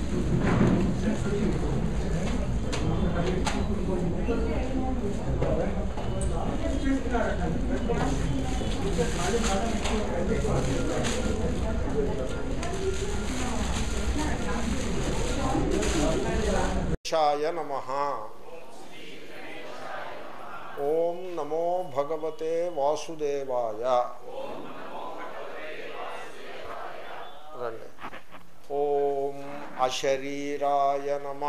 శాయ నమ ఓం నమో భగవతే వాసుదేవాయ రండి ఓం అశరీరాయ నమ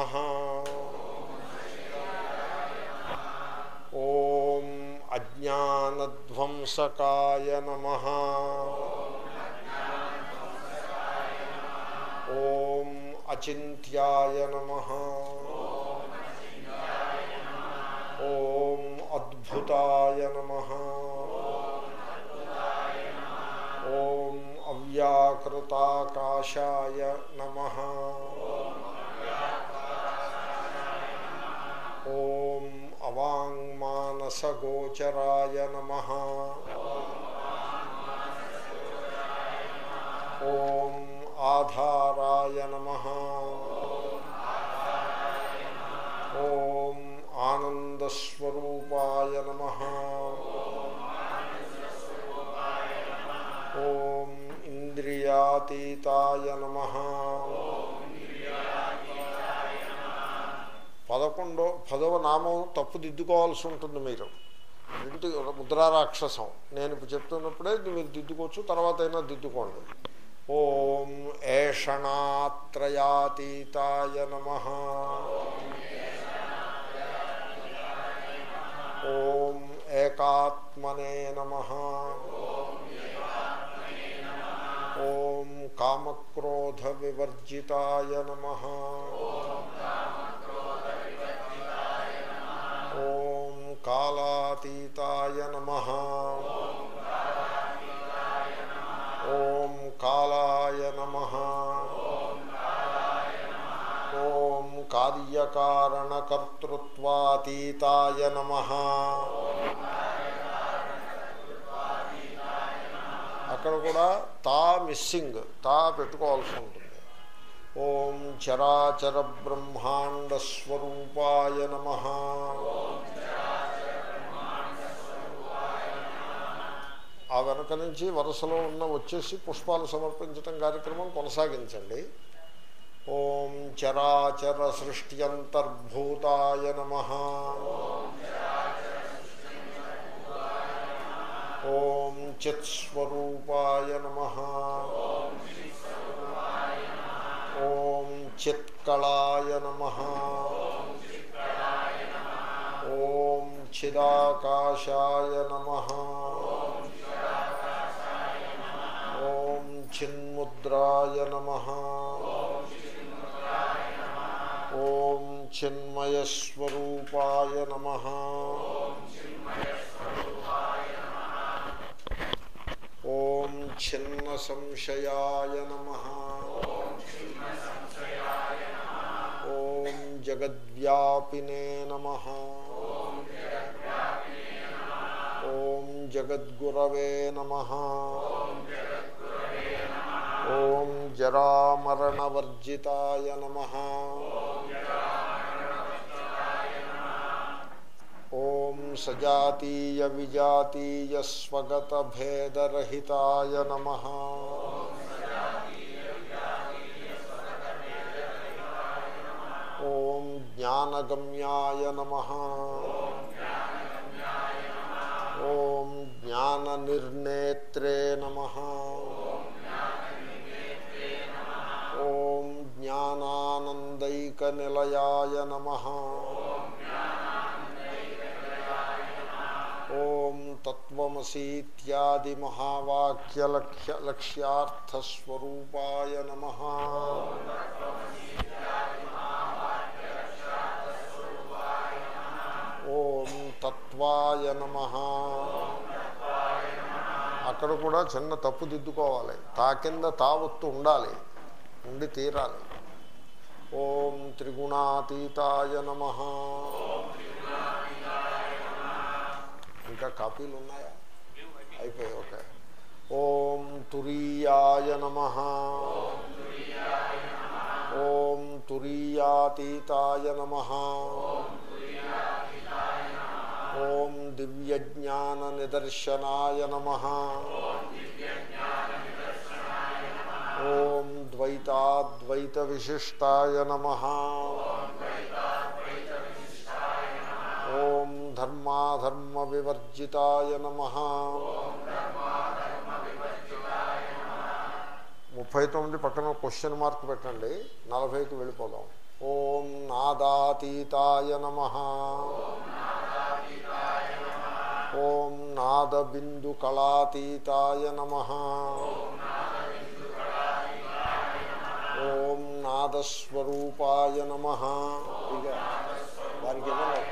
ఓం అజ్ఞానధ్వంసకాయ నమ ఓం అచింత్యాయ నమ ఓం అద్భుతాయ నమ ఓం అవ్యాకృతాకాశాయ నమ ఓం అవాంగ్మానసగోచరాయ నమ ఓం ఆధారాయ నమ ఓం ఆనందస్వరూపాయ నమ ఓం ఇంద్రియాతీతాయ నమ పదకొండో పదవ నామం తప్పు దిద్దుకోవాల్సి ఉంటుంది మీరు ఇంటి ముద్రారాక్షసం నేను ఇప్పుడు చెప్తున్నప్పుడే ఇది మీరు దిద్దుకోవచ్చు తర్వాత అయినా దిద్దుకోండి ఓం ఏషణాత్రయాతీతాయ నమ ఓం ఏకాత్మనే నమ ఓం కామక్రోధ వివర్జితాయ నమ ఓం కాలాతీతాయ నమ ఓం కాలాయ నమ ఓం కార్యకారణకర్తృత్వాతీతాయ నమ అక్కడ కూడా తా మిస్సింగ్ తా పెట్టుకోవాల్సి ఉంటుంది ఓం చరాచర బ్రహ్మాండ స్వరూపాయ నమ ఆ వెనక నుంచి వరుసలో ఉన్న వచ్చేసి పుష్పాలు సమర్పించటం కార్యక్రమం కొనసాగించండి ఓం చరాచర సృష్ట్యంతర్భూతాయ నమ ఓం చిత్స్వరూపాయ నమ ఓం చిత్కళాయ నమ ఓం చిదాకాశాయ నమ ఓం చిన్ముద్రాయ నమ ఓం చిన్మయస్వరూపాయ నమ ఓం చిన్న సంశయాయ నమ ఓం జగద్వ్యాపినే నమ ఓం జగద్గురవే నమ ఓం జరామరణవర్జితాయ నమ ఓం సజాతీయ విజాతీయ స్వగత భేదరహితాయ నమ ఓం జ్ఞానగమ్యాయ నమ ఓం జ్ఞాననిర్నేత్రే నమ ఓం జ్ఞానానందైకనిలయాయ నమ ఓం తత్వమసీత్యాది మహావాక్యలక్ష్య లక్ష్యార్థస్వరూపాయ నమ ఓం తత్వాయ నమ అక్కడ కూడా చిన్న తప్పు దిద్దుకోవాలి తా కింద తావత్తు ఉండాలి ఉండి తీరాలి ఓం త్రిగుణాతీతాయ నమ ఇంకా కాపీలు ఉన్నాయా అయిపోయాయి ఓకే ఓం తురీయాయ నమ ఓం తురీయాతీతాయ నమ ఓం దివ్యజ్ఞాన నిదర్శనాయ నమ ఓం ద్వైతాద్వైత విశిష్టాయ నమ ఓం ధర్మాధర్మ వివర్జితాయ నమ ముప్పై తొమ్మిది పక్కన క్వశ్చన్ మార్క్ పెట్టండి నలభైకి వెళ్ళిపోదాం ఓం నాదాతీతాయ నమ ఓం నాదబిందు కళాతీతాయ నమ ఓం నాదస్వరూపాయ నమ ఇక దానికి ఏమన్నా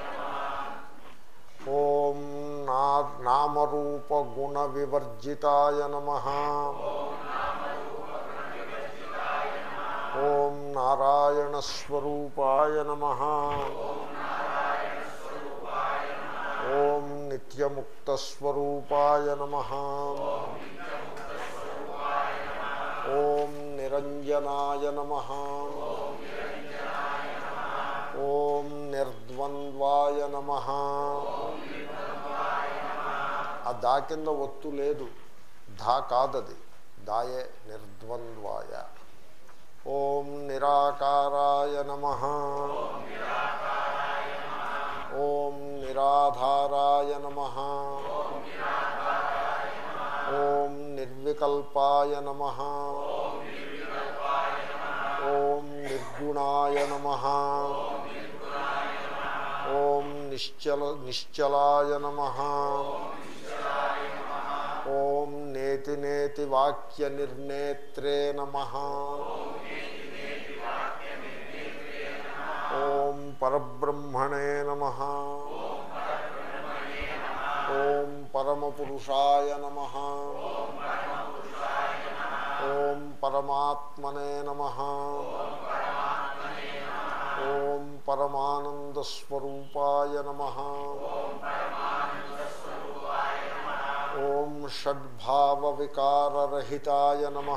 ఓం నా నామరూప గుణ వివర్జితాయ నమ ఓం నారాయణ స్వరూపాయ నమ ఓం నిత్యముక్తస్వరూపాయ నమ ఓం నిరంజనాయ నమ ఓం నిర్ద్వంద్వాయ నమ ఆ దా కింద ఒత్తు లేదు ధా కాదది దాయే నిర్ద్వంద్వాయ ఓం నిరాకారాయ నమ ఓం నిరాధారాయ నమ ఓం నిర్వికల్పాయ నమ ఓం నిర్గుణాయ నమ ఓం నిశ్చల నిశ్చలాయ నమ ఓం నేతి నేతి వాక్య నిర్నేత్రే నమ ఓం పరబ్రహ్మణే నమ ఓం పరమపురుషాయ నమ ఓం పరమాత్మనే నమ ఓం పరమానందస్వరూపాయ నమ ఓం షడ్భావవికారరహితాయ నమ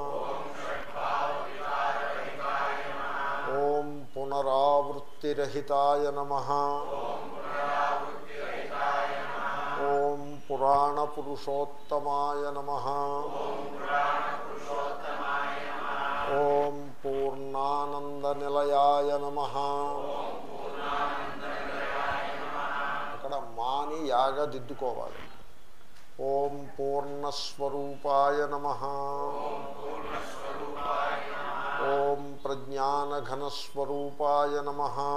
ఓం పునరావృత్తిరహితాయ నమ ఓం పురాణపురుషోత్తమాయ నమ ఓం పూర్ణానందనిలయాయ నమ అక్కడ మాని యాగ దిద్దుకోవాలి ఓం పూర్ణస్వరూపాయ నమ ఓం ప్రజ్ఞానఘనస్వరూపాయ నమ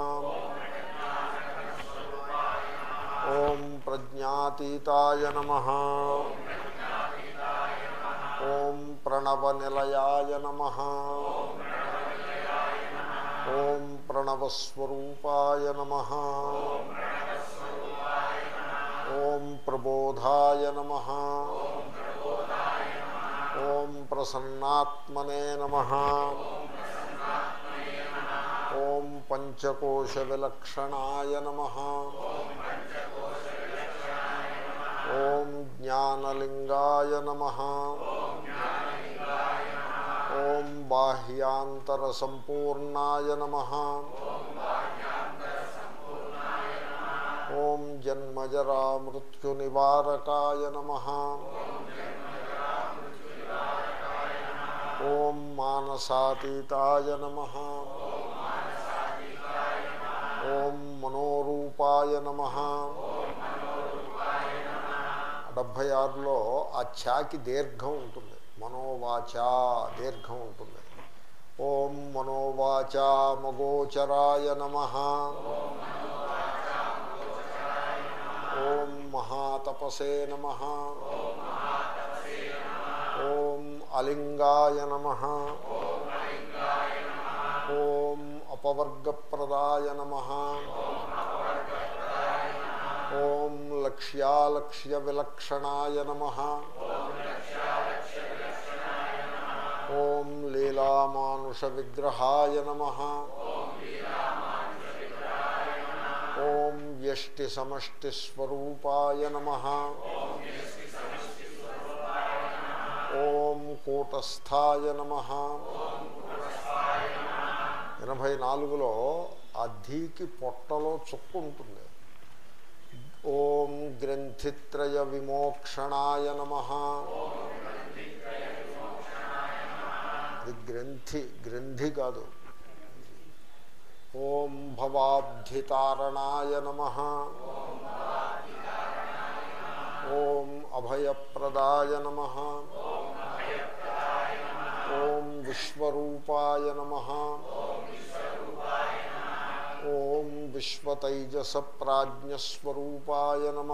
ఓం ప్రజ్ఞాతీతాయ నమ ఓం ప్రణవనిలయాయ నమ ఓం ప్రణవస్వరూపాయ నమ ఓం ప్రబోధాయ నమ ఓం ప్రసన్నాత్మనే నమ ఓం పంచకోశ విలక్షణాయ నమ ఓం జ్ఞానలింగాయ నమ ఓం బాహ్యాంతర సంపూర్ణాయ నమ ఓం జన్మజరా మృత్యునివారకాయ నమ ఓం మానసాతీతాయ నమ ఓం మనోరూపాయ నమ డెబ్భై ఆరులో ఆ ఛాకి దీర్ఘం ఉంటుంది మనోవాచ దీర్ఘం ఉంటుంది ఓం మనోవాచ మగోచరాయ నమ ఓం మహాతపసే నమ ఓం అలింగాయ నమ ఓం అపవర్గప్రదాయ నమ ఓం లక్ష్యాలక్ష్య విలక్షణాయ నమ ఓం లీలామానుష విగ్రహాయ నమ ఓం వ్యష్టి సమష్టి స్వరూపాయ నమ ఓం కూటస్థాయ నమ ఎనభై నాలుగులో ఆ ధీకి పొట్టలో చుక్కు ఉంటుంది ఓం గ్రంథిత్రయ విమోక్షణాయ నమ ఇది గ్రంథి గ్రంథి కాదు ఓం భవాబ్ధితారణాయ నమ ఓం అభయప్రదాయ నమ ఓం విశ్వరూపాయ నమ ఓం విశ్వతైజస ప్రాజ్ఞస్వరూపాయ నమ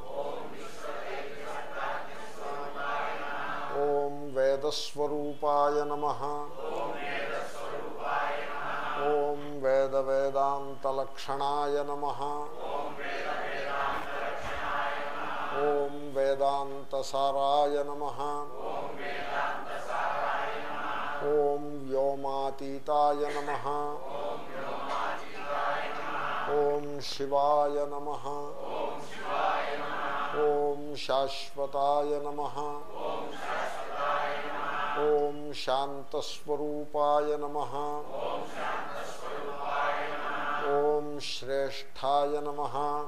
ఓం వేదస్వరూపాయ నమ ఓం వేద వేదాంతలక్షణాయ నమ ఓం వేదాంతసారాయ నమ ఓం వ్యోమాతీతాయ నమ ఓం శివాయ నమ ఓం శాశ్వతాయ నమ ఓం శాంతస్వరూపాయ నమ ఓం శ్రేష్ఠాయ నమ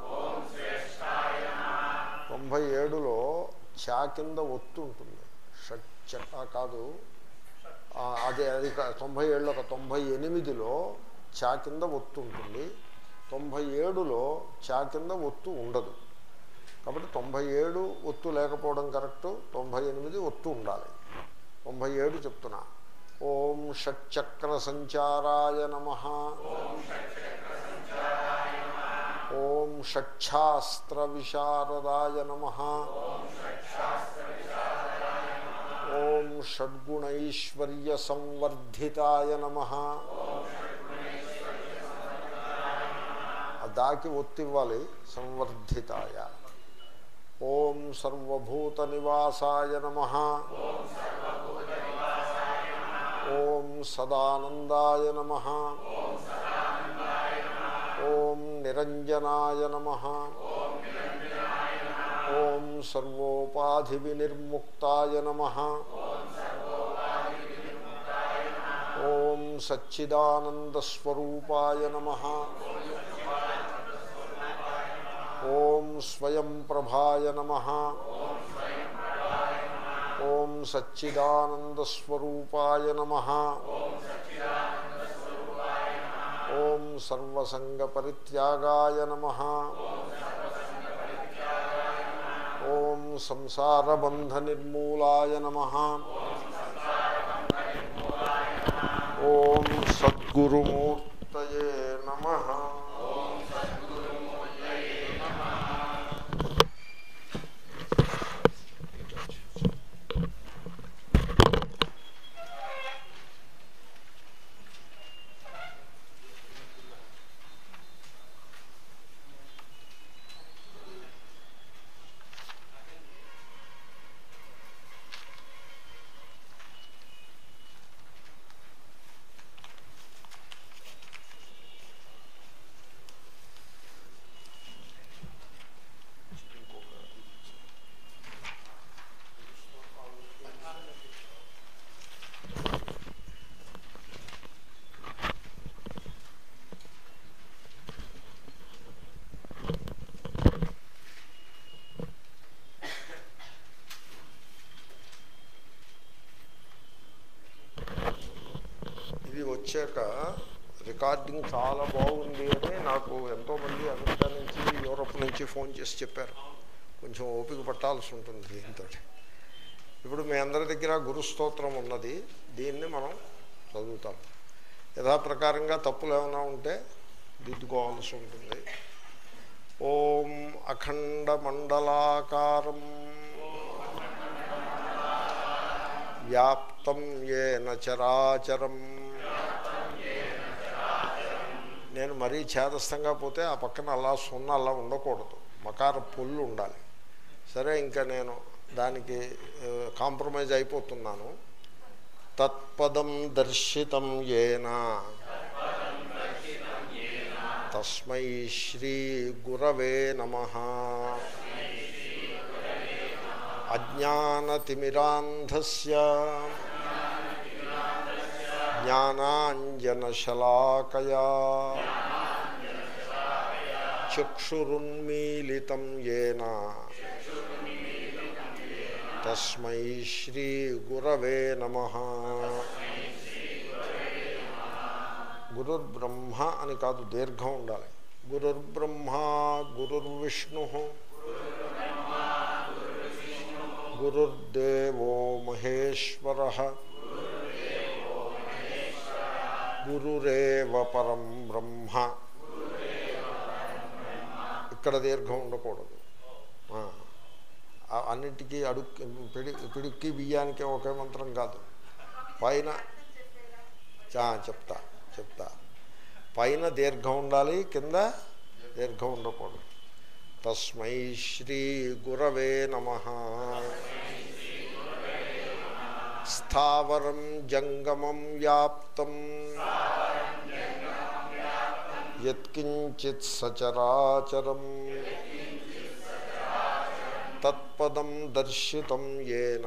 తొంభై ఏడులో చా కింద ఒత్తు ఉంటుంది షట్ చ కాదు ఆ, అదే అది కా- తొంభై ఏడులో ఒక తొంభై ఎనిమిదిలో చా కింద ఒత్తు ఉంటుంది తొంభై ఏడులో చా కింద ఒత్తు ఉండదు కాబట్టి తొంభై ఏడు ఒత్తు లేకపోవడం కరెక్టు తొంభై ఎనిమిది ఒత్తు ఉండాలి తొంభై ఏడు చెప్తున్నా ఓం షట్చక్ర సంచారాయ నమ ఓం షట్ఛాస్త్ర విశారదాయ నమ ఓం షడ్గుణైశ్వర్య సంవర్ధితాయ నమ దాకి ఒత్తివ్వాలి సంవర్ధితాయ ఓం సర్వభూత నివాసాయ నమ ఓం సదానందాయ నమ ఓం నిరంజనాయ నమ ఓం సర్వోపాధి వినిర్ముక్తాయ నమ ఓం సచ్చిదానందస్వరూపాయ నమ ఓం స్వయం ప్రభాయ నమ ఓం సచ్చిదానందస్వరూపాయ నమ ఓం సర్వసంగపరిత్యాగాయ నమ ఓం సంసారబంధనిర్మూలాయ నమ ఓం సద్గురుమూర్తయే నమ ఇది వచ్చాక రికార్డింగ్ చాలా బాగుంది అని నాకు ఎంతోమంది అమెరికా నుంచి యూరోప్ నుంచి ఫోన్ చేసి చెప్పారు కొంచెం ఓపిక పట్టాల్సి ఉంటుంది దీంతో ఇప్పుడు మీ అందరి దగ్గర గురుస్తోత్రం ఉన్నది దీన్ని మనం చదువుతాం యథాప్రకారంగా తప్పులు ఏమైనా ఉంటే దిద్దుకోవాల్సి ఉంటుంది ఓం అఖండ మండలాకారం వ్యాప్తం ఏన చరాచరం నేను మరీ ఛేదస్థంగా పోతే ఆ పక్కన అలా సున్నా అలా ఉండకూడదు మకార పొల్లు ఉండాలి సరే ఇంకా నేను దానికి ఆ, కాంప్రమైజ్ అయిపోతున్నాను తత్పదం దర్శితం ఏనా తస్మై శ్రీ గురవే నమ అజ్ఞానతిమిరాంధస్య జ్ఞానాంజనశలాకయా చక్షురున్మీలితం ఏన తస్మై శ్రీగురవే నమ గురుర్బ్రహ్మ అని కాదు దీర్ఘం ఉండాలి గురుర్బ్రహ్మ గురుర్విష్ణు గురుర్దేవో మహేశ్వర గురురేవ పరం బ్రహ్మ ఇక్కడ దీర్ఘం ఉండకూడదు ఆ, ఆ అన్నిటికీ అడుక్కి పిడి పిడికి బియ్యానికి ఒకే మంత్రం కాదు పైన చా చెప్తా చెప్తా పైన దీర్ఘం ఉండాలి కింద దీర్ఘం ఉండకూడదు తస్మై శ్రీ గురవే నమ స్థావరం జంగమం వ్యాప్తం యత్కించిత్ సచరాచరం తత్పదం దర్శితం ఏన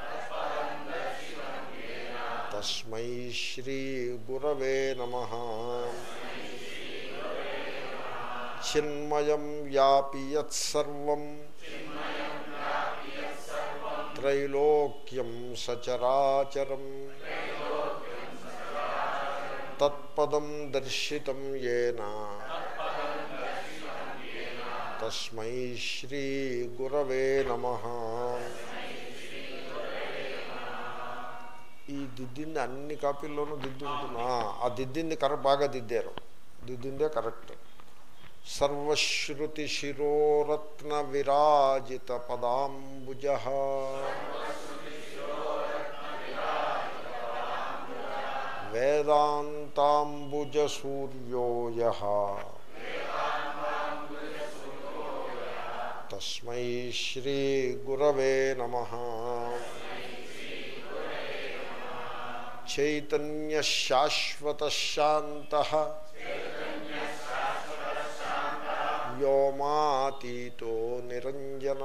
తస్మై శ్రీ గురవే నమ చిన్మయం వ్యాపి యత్సర్వం త్రైలోక్యం సచరాచరం తత్పదం దర్శితం ఏన తస్మై శ్రీ గురవే నమ ఈ దిద్దింది అన్ని కాపీల్లోనూ దిద్ది ఉంటున్నా ఆ దిద్దింది కర బాగా దిద్దారు దిద్దిందే కరెక్ట్ సర్వశ్రుతి శిరోరత్న విరాజిత పదాంబుజ వేదాంతాంబుజ సూర్యోయ తస్మై శ్రీ గురవే నమ చైతన్య శాశ్వత శాంత వ్యోమాతీతో నిరంజన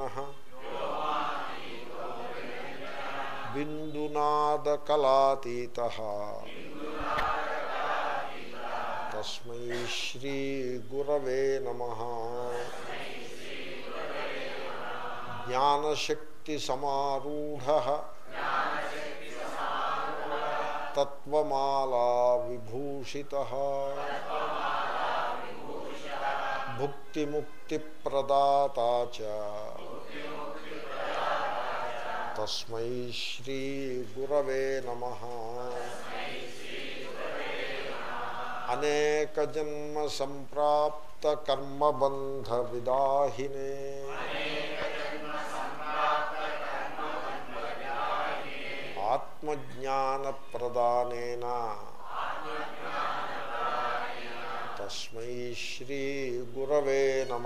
బిందునాదకలాతీత తస్మై శ్రీ గురవే నమ జ్ఞానశక్తి సమారూఢ తత్వమాలా విభూషిత భుక్తిముక్తిప్రదాత చ తస్మై శ్రీ గురవే నమ అనేక జన్మ సంప్రాప్త కర్మబంధ విదాహినే ఆత్మజ్ఞాన ప్రదానేన తస్మై శ్రీ గురవే నమ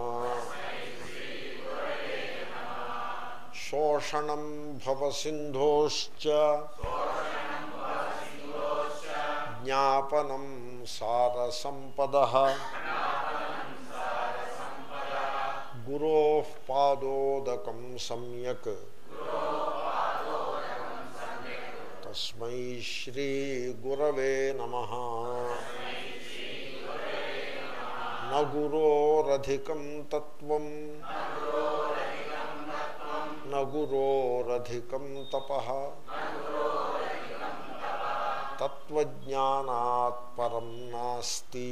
శోషణం భవసింధోశ్చ జ్ఞాపనం సారసంపద గురో పాదోదకం సమ్యక్ తస్మై శ్రీ గురవే నమ నగురోరధికం తత్వం నగురోరధికం తప తత్వజ్ఞానాత్ పరం నాస్తి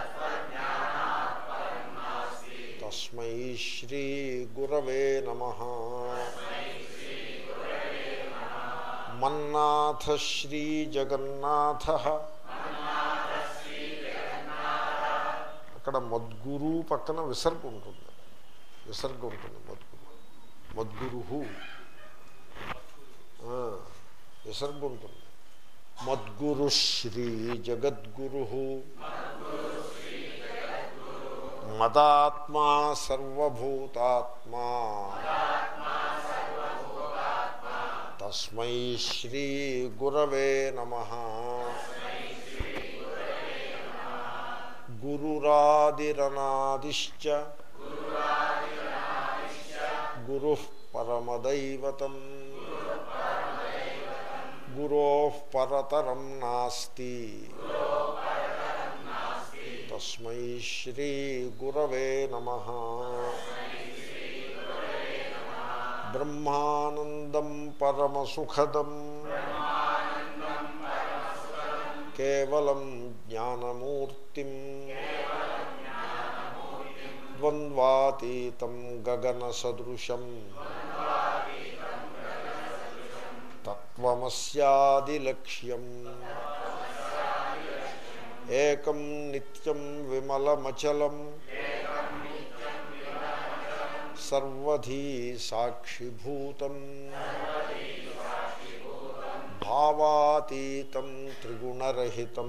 తస్మై శ్రీ గురవే నమ మన్నాథ శ్రీ జగన్నాథ అక్కడ మద్గురు పక్కన విసర్గ ఉంటుంది విసర్గ ఉంటుంది మద్గురు మద్గురు విసర్గ ఉంటుంది మద్గురు శ్రీ జగద్గురు మదాత్మా సర్వభూతాత్మా తస్మై శ్రీ గురవే నమ గురురాదిరనాదిశ్చ గురు పరమదైవతం గురో పరతరం నాస్తి తస్మై శ్రీ గురవే నమ బ్రహ్మానందం పరమసుఖదం కేవలం జ్ఞానమూర్తిం ద్వంద్వాతీతం గగనసదృశం తత్వమస్యాదిలక్ష్యం ఏకం నిత్యం విమలమచలం సర్వధీ సాక్షిభూతం భావాతీతం త్రిగుణరహితం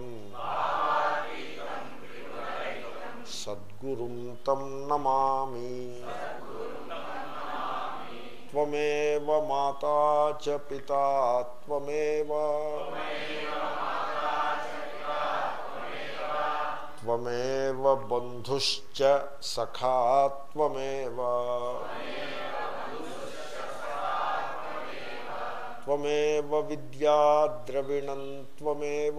సద్గురుం తం నమామి త్వమేవ మాతా చ పితా త్వమేవ త్వమేవ బంధుశ్చ సఖా త్వమేవ త్వమేవ విద్యా ద్రవిణం త్వమేవ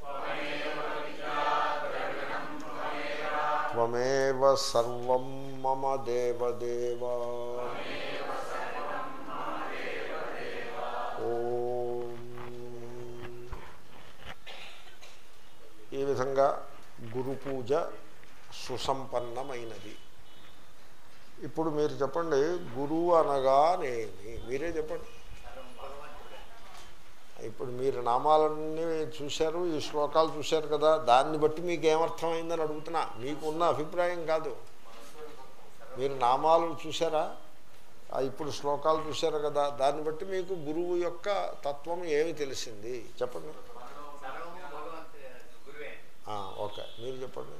త్వమేవ సర్వం మమ దేవదేవ ఓం ఈ విధంగా గురు పూజ సుసంపన్నమైనది ఇప్పుడు మీరు చెప్పండి గురువు అనగానేమి మీరే చెప్పండి ఇప్పుడు మీరు నామాలన్నీ చూశారు ఈ శ్లోకాలు చూశారు కదా దాన్ని బట్టి మీకు ఏమర్థమైందని అడుగుతున్నా మీకున్న అభిప్రాయం కాదు మీరు నామాలు చూసారా ఆ ఇప్పుడు శ్లోకాలు చూశారు కదా దాన్ని బట్టి మీకు గురువు యొక్క తత్వం ఏమి తెలిసింది చెప్పండి ఆ, ఓకే మీరు చెప్పండి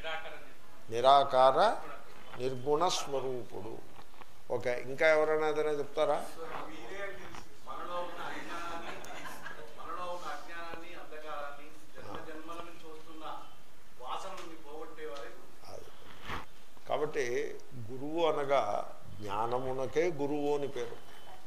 నిరాకార నిర్గుణ స్వరూపుడు ఓకే ఇంకా ఎవరైనా ఏదైనా చెప్తారా మీరే తెలుసు. మనలో ఉన్న అజ్ఞానాన్ని మనలో ఉన్న అజ్ఞానాన్ని అంధకారాన్ని జన్మ జన్మల నుంచి వస్తున్న వాసనల్ని పోగొట్టేవారే అది. కాబట్టి గురువు అనగా జ్ఞానమునకే గురువు అని పేరు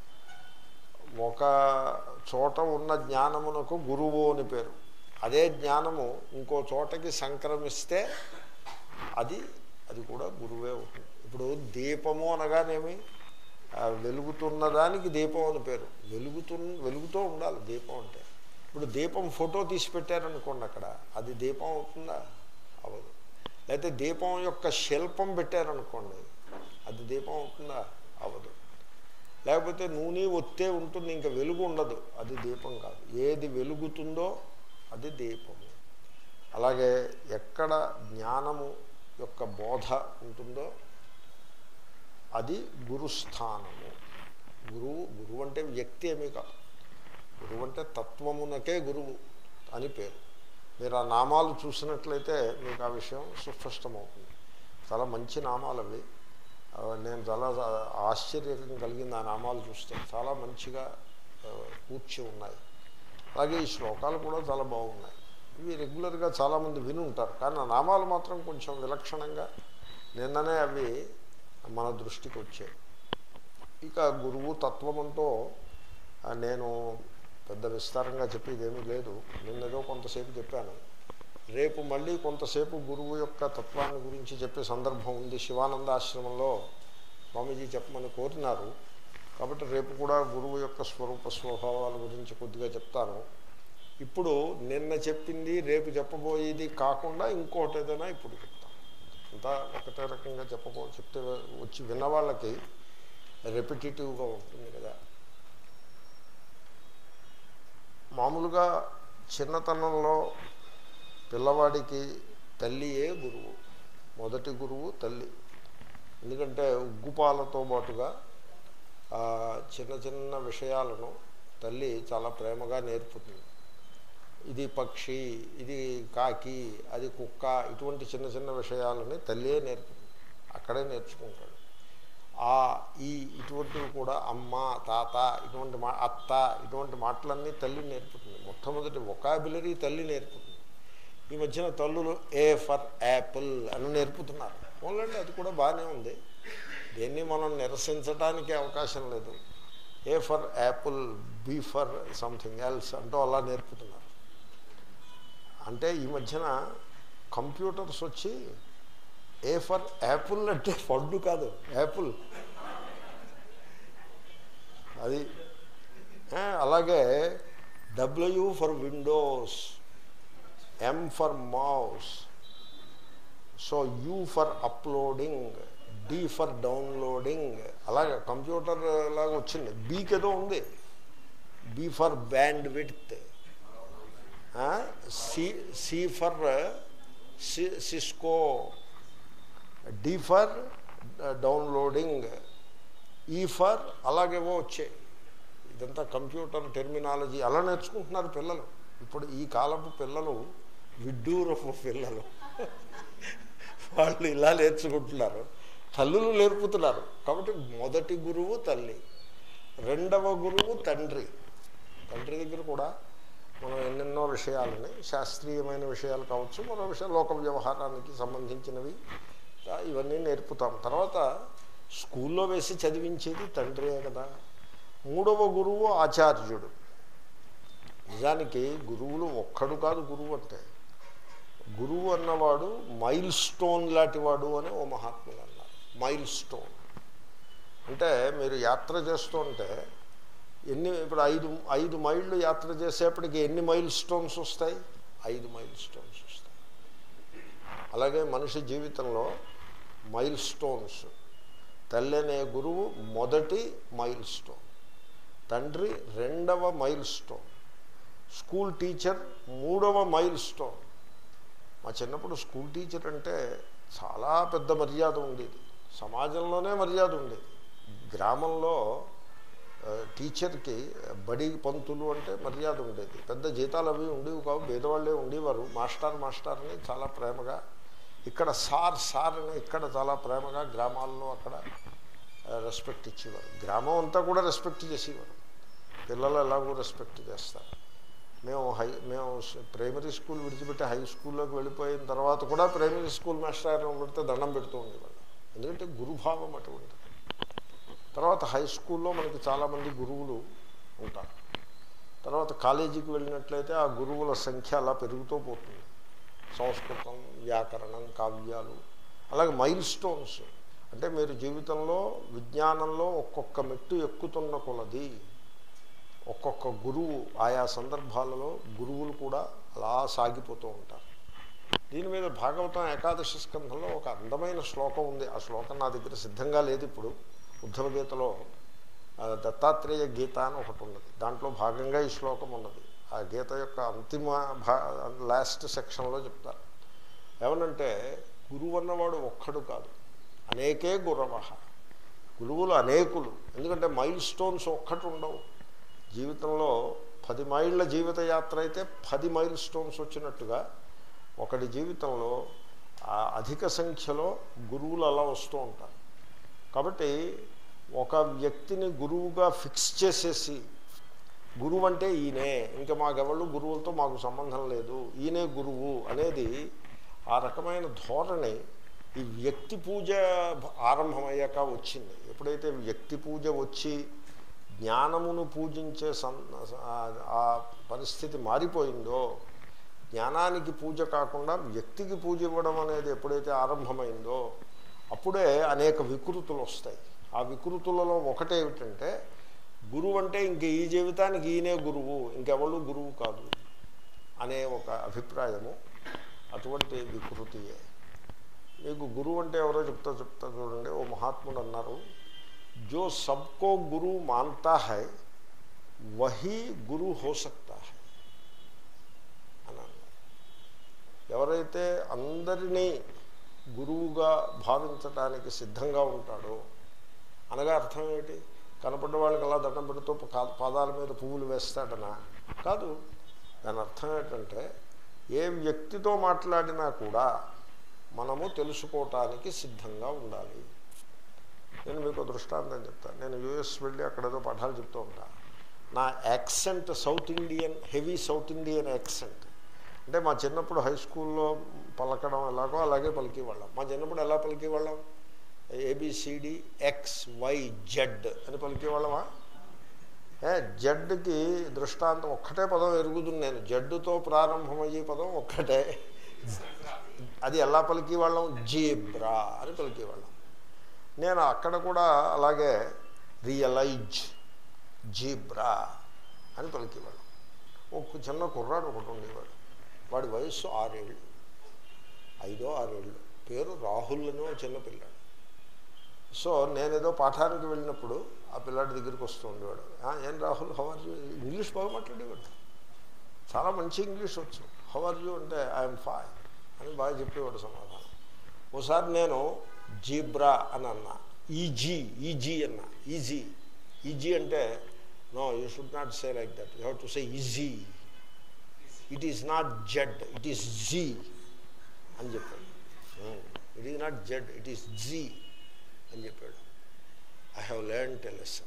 ఒక చోట ఉన్న జ్ఞానమునకు గురువు అని పేరు అదే జ్ఞానము ఇంకో చోటకి సంక్రమిస్తే అది అది కూడా గురువే అవుతుంది ఇప్పుడు దీపము అనగానేమి ఆ వెలుగుతున్న దానికి దీపం అని పేరు వెలుగుతు వెలుగుతూ ఉండాలి దీపం అంటే ఇప్పుడు దీపం ఫోటో తీసి పెట్టారనుకోండి అక్కడ అది దీపం అవుతుందా అవ్వదు లేకపోతే దీపం యొక్క శిల్పం పెట్టారనుకోండి అది దీపం అవుతుందా అవ్వదు లేకపోతే నూనె ఒత్తే ఉంటుంది ఇంకా వెలుగు ఉండదు అది దీపం కాదు ఏది వెలుగుతుందో అది దీపము అలాగే ఎక్కడ జ్ఞానము యొక్క బోధ ఉంటుందో అది గురుస్థానము గురువు గురువు అంటే వ్యక్తి ఏమీ కాదు గురువు అంటే తత్వమునకే గురువు అని పేరు మీరు ఆ నామాలు చూసినట్లయితే మీకు ఆ విషయం సుస్పష్టమవుతుంది చాలా మంచి నామాలు అవి ఆ, నేను చాలా ఆశ్చర్యం కలిగింది ఆ నామాలు చూస్తే చాలా మంచిగా ఆ, కూర్చి ఉన్నాయి అలాగే ఈ శ్లోకాలు కూడా చాలా బాగున్నాయి ఇవి రెగ్యులర్గా చాలామంది విని ఉంటారు కానీ ఆ నామాలు మాత్రం కొంచెం విలక్షణంగా నిన్ననే అవి మన దృష్టికి వచ్చాయి ఇక గురువు తత్వమంతో ఆ, నేను పెద్ద విస్తారంగా చెప్పేది ఏమీ లేదు నిన్నేదో కొంతసేపు చెప్పాను రేపు మళ్ళీ కొంతసేపు గురువు యొక్క తత్వాన్ని గురించి చెప్పే సందర్భం ఉంది శివానంద ఆశ్రమంలో స్వామీజీ చెప్పమని కోరినారు కాబట్టి రేపు కూడా గురువు యొక్క స్వరూప స్వభావాల గురించి కొద్దిగా చెప్తాను ఇప్పుడు నిన్న చెప్పింది రేపు చెప్పబోయేది కాకుండా ఇంకోటి ఏదైనా ఇప్పుడు చెప్తాను అంతా ఒకటే రకంగా చెప్పబో చెప్తే వచ్చి విన్న వాళ్ళకి రెపిటేటివ్గా ఉంటుంది కదా మామూలుగా చిన్నతనంలో పిల్లవాడికి తల్లియే గురువు మొదటి గురువు తల్లి ఎందుకంటే ఉగ్గుపాలతో పాటుగా ఆ, చిన్న చిన్న విషయాలను తల్లి చాలా ప్రేమగా నేర్పుతుంది ఇది పక్షి ఇది కాకి అది కుక్క ఇటువంటి చిన్న చిన్న విషయాలని తల్లియే నేర్పుతుంది అక్కడే నేర్చుకుంటాడు ఆ ఈ ఇటువంటివి కూడా అమ్మ తాత ఇటువంటి మా అత్త ఇటువంటి మాటలన్నీ తల్లి నేర్పుతుంది మొట్టమొదటి ఒకాబులరీ తల్లి నేర్పుతుంది ఈ మధ్యన తల్లులు ఏ ఫర్ యాపిల్ అని నేర్పుతున్నారు ఓన్లండి అది కూడా బాగానే ఉంది దేన్ని మనం నిరసించడానికి అవకాశం లేదు A for apple B for something else అంటూ అలా నేర్పుతున్నారు అంటే ఈ మధ్యన కంప్యూటర్స్ వచ్చి ఏ ఫర్ యాపిల్ అంటే ఫండు కాదు యాపిల్ అది ఆ, అలాగే W for Windows M for mouse so U for uploading D for downloading అలాగే కంప్యూటర్ లాగా వచ్చింది బీకి ఏదో ఉంది B for bandwidth C C for Cisco D for downloading E for అలాగేవో వచ్చాయి ఇదంతా కంప్యూటర్ టెర్మినాలజీ అలా నేర్చుకుంటున్నారు పిల్లలు ఇప్పుడు ఈ కాలపు పిల్లలు విడ్డూరపు పిల్లలు వాళ్ళు ఇలా నేర్చుకుంటున్నారు తల్లులు నేర్పుతున్నారు కాబట్టి మొదటి గురువు తల్లి రెండవ గురువు తండ్రి తండ్రి దగ్గర కూడా మనం ఎన్నెన్నో విషయాలని శాస్త్రీయమైన విషయాలు కావచ్చు మరో విషయాలు లోక వ్యవహారానికి సంబంధించినవి ఆ, ఇవన్నీ నేర్పుతాం తర్వాత స్కూల్లో వేసి చదివించేది తండ్రియే కదా మూడవ గురువు ఆచార్యుడు నిజానికి గురువులు ఒక్కడు కాదు గురువు అంటే గురువు అన్నవాడు మైల్ స్టోన్ లాంటివాడు అని ఓ మహాత్ములు అన్నారు మైల్ స్టోన్ అంటే మీరు యాత్ర చేస్తుంటే ఎన్ని ఇప్పుడు ఐదు ఐదు మైళ్ళు యాత్ర చేసేప్పటికి ఎన్ని మైల్ స్టోన్స్ వస్తాయి ఐదు మైల్ స్టోన్స్ వస్తాయి అలాగే మనిషి జీవితంలో మైల్ స్టోన్స్ తల్లి అనే గురువు మొదటి మైల్ స్టోన్ తండ్రి రెండవ మైల్ స్టోన్ స్కూల్ టీచర్ మూడవ మైల్ స్టోన్ మా చిన్నప్పుడు స్కూల్ టీచర్ అంటే చాలా పెద్ద మర్యాద ఉండేది సమాజంలోనే మర్యాద ఉండేది గ్రామంలో ఆ, టీచర్కి బడి పంతులు అంటే మర్యాద ఉండేది పెద్ద జీతాలు అవి ఉండేవి కావు పేదవాళ్ళే ఉండేవారు మాస్టర్ మాస్టర్ అని చాలా ప్రేమగా ఇక్కడ సార్ సార్ అని ఇక్కడ చాలా ప్రేమగా గ్రామాల్లో అక్కడ రెస్పెక్ట్ ఇచ్చేవారు గ్రామం అంతా కూడా రెస్పెక్ట్ చేసేవారు పిల్లలు ఎలాగో రెస్పెక్ట్ చేస్తారు మేము హై మేము స- ప్రైమరీ స్కూల్ విడిచిపెట్టి హై స్కూల్లోకి వెళ్ళిపోయిన తర్వాత కూడా ప్రైమరీ స్కూల్ మాస్టర్ ఆయన పెడితే దండం పెడుతూ ఉండేవాళ్ళు ఎందుకంటే గురుభావం అటువంటిది తర్వాత హై స్కూల్లో మనకి చాలామంది గురువులు ఉంటారు తర్వాత కాలేజీకి వెళ్ళినట్లయితే ఆ గురువుల సంఖ్య అలా పెరుగుతూ పోతుంది సంస్కృతం వ్యాకరణం కావ్యాలు అలాగే మైల్ స్టోన్స్ అంటే మీరు జీవితంలో విజ్ఞానంలో ఒక్కొక్క మెట్టు ఎక్కుతున్న కొలది ఒక్కొక్క గురువు ఆయా సందర్భాలలో గురువులు కూడా అలా సాగిపోతూ ఉంటారు దీని మీద భాగవతం ఏకాదశి స్కంధంలో ఒక అందమైన శ్లోకం ఉంది ఆ శ్లోకం నా దగ్గర సిద్ధంగా లేదు ఇప్పుడు ఉద్ధవ గీతలో ఆ, దత్తాత్రేయ గీత అని ఒకటి ఉన్నది దాంట్లో భాగంగా ఈ శ్లోకం ఉన్నది ఆ గీత యొక్క అంతిమ భా లాస్ట్ సెక్షన్లో చెప్తారు ఏమనంటే గురువు అన్నవాడు ఒక్కడు కాదు అనేకే గురవ గురువులు అనేకులు ఎందుకంటే మైల్ స్టోన్స్ ఒక్కటి ఉండవు జీవితంలో పది మైళ్ళ జీవిత యాత్ర అయితే పది మైల్ స్టోన్స్ వచ్చినట్టుగా ఒకటి జీవితంలో ఆ అధిక సంఖ్యలో గురువులు అలా వస్తూ ఉంటారు కాబట్టి ఒక వ్యక్తిని గురువుగా ఫిక్స్ చేసేసి గురువు అంటే ఈయనే ఇంకా మాకెవళ్ళు గురువులతో మాకు సంబంధం లేదు ఈయనే గురువు అనేది ఆ రకమైన ధోరణి ఈ వ్యక్తి పూజ ఆరంభమయ్యాక వచ్చింది ఎప్పుడైతే వ్యక్తి పూజ వచ్చి జ్ఞానమును పూజించే సం ఆ- ఆ పరిస్థితి మారిపోయిందో జ్ఞానానికి పూజ కాకుండా వ్యక్తికి పూజ ఇవ్వడం అనేది ఎప్పుడైతే ఆరంభమైందో అప్పుడే అనేక వికృతులు వస్తాయి ఆ వికృతులలో ఒకటేమిటంటే గురువు అంటే ఇంక ఈ జీవితానికి ఈయనే గురువు ఇంకెవళ్ళు గురువు కాదు అనే ఒక అభిప్రాయము అటువంటి వికృతియే మీకు గురువు అంటే ఎవరో చెప్తా చెప్తా చూడండి ఓ మహాత్ముడు అన్నారు జో సబ్కో గురు మానతా హై వహీ గురు హో సక్తా హై అని అన్నారు ఎవరైతే అందరినీ గురువుగా భావించడానికి సిద్ధంగా ఉంటాడో అనగా అర్థం ఏమిటి కనపడ్డ వాళ్ళకి అలా దండం పెడుతూ కా- పాదాల మీద పువ్వులు వేస్తాడనా కాదు దాని అర్థం ఏంటంటే ఏ వ్యక్తితో మాట్లాడినా కూడా మనము తెలుసుకోవటానికి సిద్ధంగా ఉండాలి నేను మీకు దృష్టాంతం చెప్తాను నేను యూఎస్ వెళ్ళి అక్కడ ఏదో పాఠాలు చెప్తూ ఉంటాను నా accent South Indian heavy South Indian accent అంటే మా చిన్నప్పుడు హై స్కూల్లో పలకడం ఎలాగో అలాగే పలికేవాళ్ళం మా చిన్నప్పుడు ఎలా పలికేవాళ్ళం ఏబిసిడి ఎక్స్ వై జెడ్ అని పలికేవాళ్ళమా ఏ జడ్డుకి దృష్టాంతం ఒక్కటే పదం ఎరుగుతుంది నేను జడ్డుతో ప్రారంభమయ్యే పదం ఒక్కటే అది ఎలా పలికి వాళ్ళం జీబ్రా అని పలికి వాళ్ళం నేను అక్కడ కూడా అలాగే రియలైజ్ జీబ్రా అని పలికేవాడు ఒక చిన్న కుర్రాడు ఒకటి ఉండేవాడు వాడి వయస్సు ఆరేళ్ళు ఐదో ఆరేళ్ళు పేరు రాహుల్ అని ఒక చిన్న పిల్లాడు సో నేనేదో పాఠానికి వెళ్ళినప్పుడు ఆ పిల్లాడి దగ్గరికి వస్తూ ఉండేవాడు "ఆ, ఏం రాహుల్ హవర్ యూ ఇంగ్లీష్ బాగా మాట్లాడేవాడు చాలా మంచి ఇంగ్లీష్ వచ్చు హవర్ యూ అంటే ఐఎమ్ ఫైన్ అని బాగా చెప్పేవాడు సమాధానం ఒకసారి నేను జీబ్రా అని అన్నా ఈజీ ఈజీ అన్నా ఈజీ ఈజీ అంటే no you should not say like that you have to say easy it is not zed it is zee అని చెప్పాడు it is not zed it is zee అని చెప్పాడు I have learn a lesson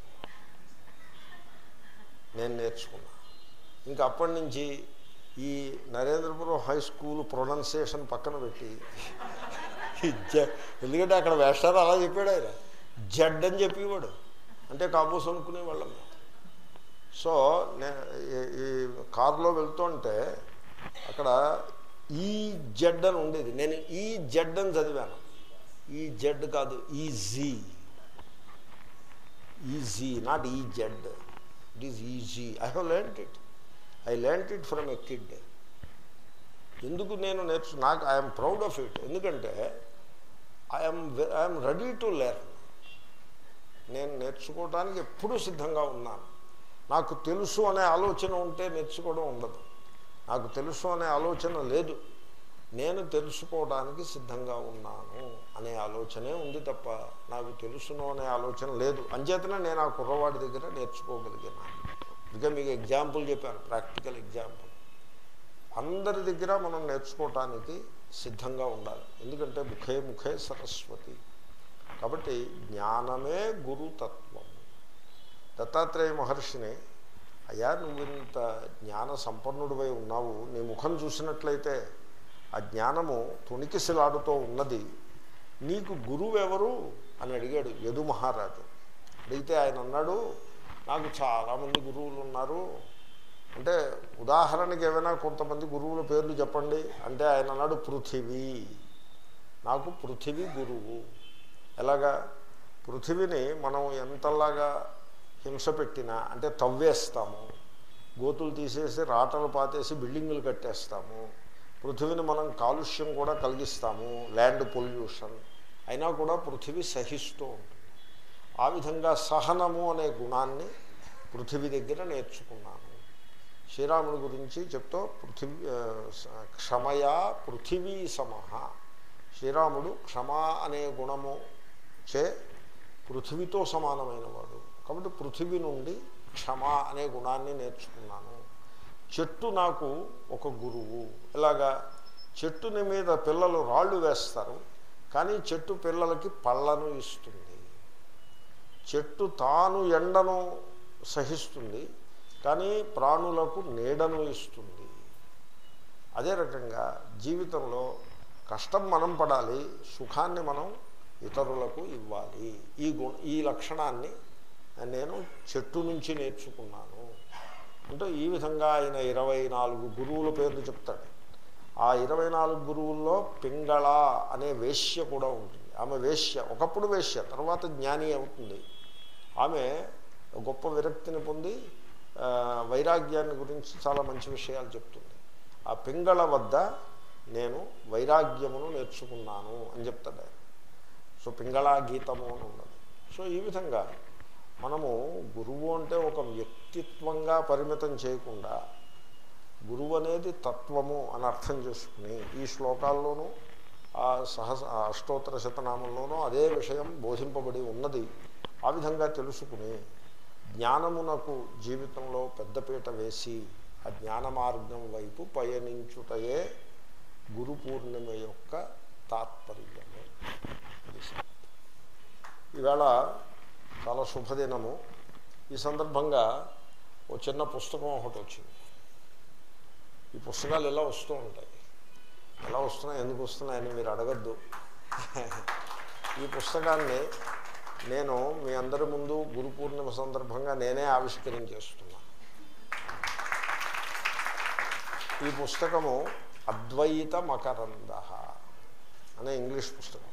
నేను నేర్చుకున్నా ఇంకా అప్పటి నుంచి ఈ నరేంద్రపురం హై స్కూల్ ప్రొనౌన్సియేషన్ పక్కన పెట్టి ఈ జ- ఎందుకంటే అక్కడ వేస్తారు అలా చెప్పాడు ఆయన జడ్ అని చెప్పేవాడు అంటే కాబోస్ అనుకునేవాళ్ళం మేము సో నే ఈ- ఈ కారులో వెళ్తుంటే అక్కడ ఈ జడ్ అని ఉండేది నేను ఈ జడ్ అని చదివాను ఈ జడ్ కాదు easy easy not E Z it is easy I have learnt it I learnt it from a kid ఎందుకు నేను నేర్చు నాకు ఐఎమ్ ప్రౌడ్ ఆఫ్ ఇట్ ఎందుకంటే I'm I'm ready to learn నేను నేర్చుకోవడానికి ఎప్పుడూ సిద్ధంగా ఉన్నాను నాకు తెలుసు అనే ఆలోచన ఉంటే నేర్చుకోవడం ఉండదు నాకు తెలుసు అనే ఆలోచన లేదు నేను తెలుసుకోవడానికి సిద్ధంగా ఉన్నాను అనే ఆలోచనే ఉంది తప్ప నాకు తెలుసును అనే ఆలోచన లేదు అంచేతనే నేను ఆ కుర్రవాడి దగ్గర నేర్చుకోగలిగాను ఇంకా మీకు ఎగ్జాంపుల్ చెప్పాను ప్రాక్టికల్ ఎగ్జాంపుల్ అందరి దగ్గర మనం నేర్చుకోవటానికి సిద్ధంగా ఉండాలి ఎందుకంటే ముఖే ముఖే సరస్వతి కాబట్టి జ్ఞానమే గురుతత్వం దత్తాత్రేయ మహర్షిని అయ్యా నువ్వు ఇంత జ్ఞాన సంపన్నుడివై ఉన్నావు నీ ముఖం చూసినట్లయితే ఆ జ్ఞానము తొణికిసలాడుతూ ఉన్నది నీకు గురువు ఎవరు అని అడిగాడు యదు మహారాజు అడిగితే ఆయన అన్నాడు నాకు చాలామంది గురువులు ఉన్నారు అంటే ఉదాహరణకి ఏమైనా కొంతమంది గురువుల పేర్లు చెప్పండి అంటే ఆయన అన్నాడు పృథివీ నాకు పృథివీ గురువు ఎలాగా పృథివీని మనం ఎంతలాగా హింస పెట్టినా అంటే తవ్వేస్తాము గోతులు తీసేసి రాటలు పాతేసి బిల్డింగులు కట్టేస్తాము పృథివీని మనం కాలుష్యం కూడా కలిగిస్తాము ల్యాండ్ పొల్యూషన్ అయినా కూడా పృథివీ సహిస్తూ ఉంటుంది ఆ విధంగా సహనము అనే గుణాన్ని పృథివీ దగ్గర నేర్చుకున్నాను శ్రీరాముడి గురించి చెప్తూ పృథివీ ఆ, స- క్షమయా పృథివీ సమహ శ్రీరాముడు క్షమ అనే గుణము చే పృథివీతో సమానమైన వాడు కాబట్టి పృథివీ నుండి క్షమ అనే గుణాన్ని నేర్చుకున్నాను చెట్టు నాకు ఒక గురువు ఇలాగా చెట్టుని మీద పిల్లలు రాళ్ళు వేస్తారు కానీ చెట్టు పిల్లలకి పళ్ళను ఇస్తుంది చెట్టు తాను ఎండను సహిస్తుంది కానీ ప్రాణులకు నీడను ఇస్తుంది అదే రకంగా జీవితంలో కష్టం మనం పడాలి సుఖాన్ని మనం ఇతరులకు ఇవ్వాలి ఈ గుణ ఈ లక్షణాన్ని నేను చెట్టు నుంచి నేర్చుకున్నాను అంటే ఈ విధంగా ఆయన ఇరవై నాలుగు గురువుల పేర్లు చెప్తాడు ఆ ఇరవై నాలుగు గురువుల్లో పింగళ అనే వేశ్య కూడా ఉంటుంది ఆమె వేశ్య ఒకప్పుడు వేశ్య తర్వాత జ్ఞాని అవుతుంది ఆమె గొప్ప విరక్తిని పొంది ఆ, వైరాగ్యాన్ని గురించి చాలా మంచి విషయాలు చెప్తుంది ఆ పింగళ వద్ద నేను వైరాగ్యమును నేర్చుకున్నాను అని చెప్తాడు ఆయన సో పింగళా గీతము అని ఉన్నది సో ఈ విధంగా మనము గురువు అంటే ఒక వ్యక్తిత్వంగా పరిమితం చేయకుండా గురువు అనేది తత్వము అని అర్థం చేసుకుని ఈ శ్లోకాల్లోనూ ఆ సహస ఆ అష్టోత్తర శతనామంలోనూ అదే విషయం బోధింపబడి ఉన్నది ఆ విధంగా తెలుసుకుని జ్ఞానమునకు జీవితంలో పెద్దపీట వేసి ఆ జ్ఞాన మార్గం వైపు పయనించుటయే గురు పూర్ణిమ యొక్క తాత్పర్యము ఇది సంగతి. ఈవేళ చాలా శుభదినము ఈ సందర్భంగా ఓ చిన్న పుస్తకం ఒకటి వచ్చింది ఈ పుస్తకాలు ఎలా వస్తూ ఉంటాయి ఎలా వస్తున్నాయి ఎందుకు వస్తున్నాయని మీరు అడగద్దు ఈ పుస్తకాన్ని నేను మీ అందరి ముందు గురు పూర్ణిమ సందర్భంగా నేనే ఆవిష్కరించేస్తున్నా ఈ పుస్తకము అద్వైత మకరంద అనే ఇంగ్లీష్ పుస్తకం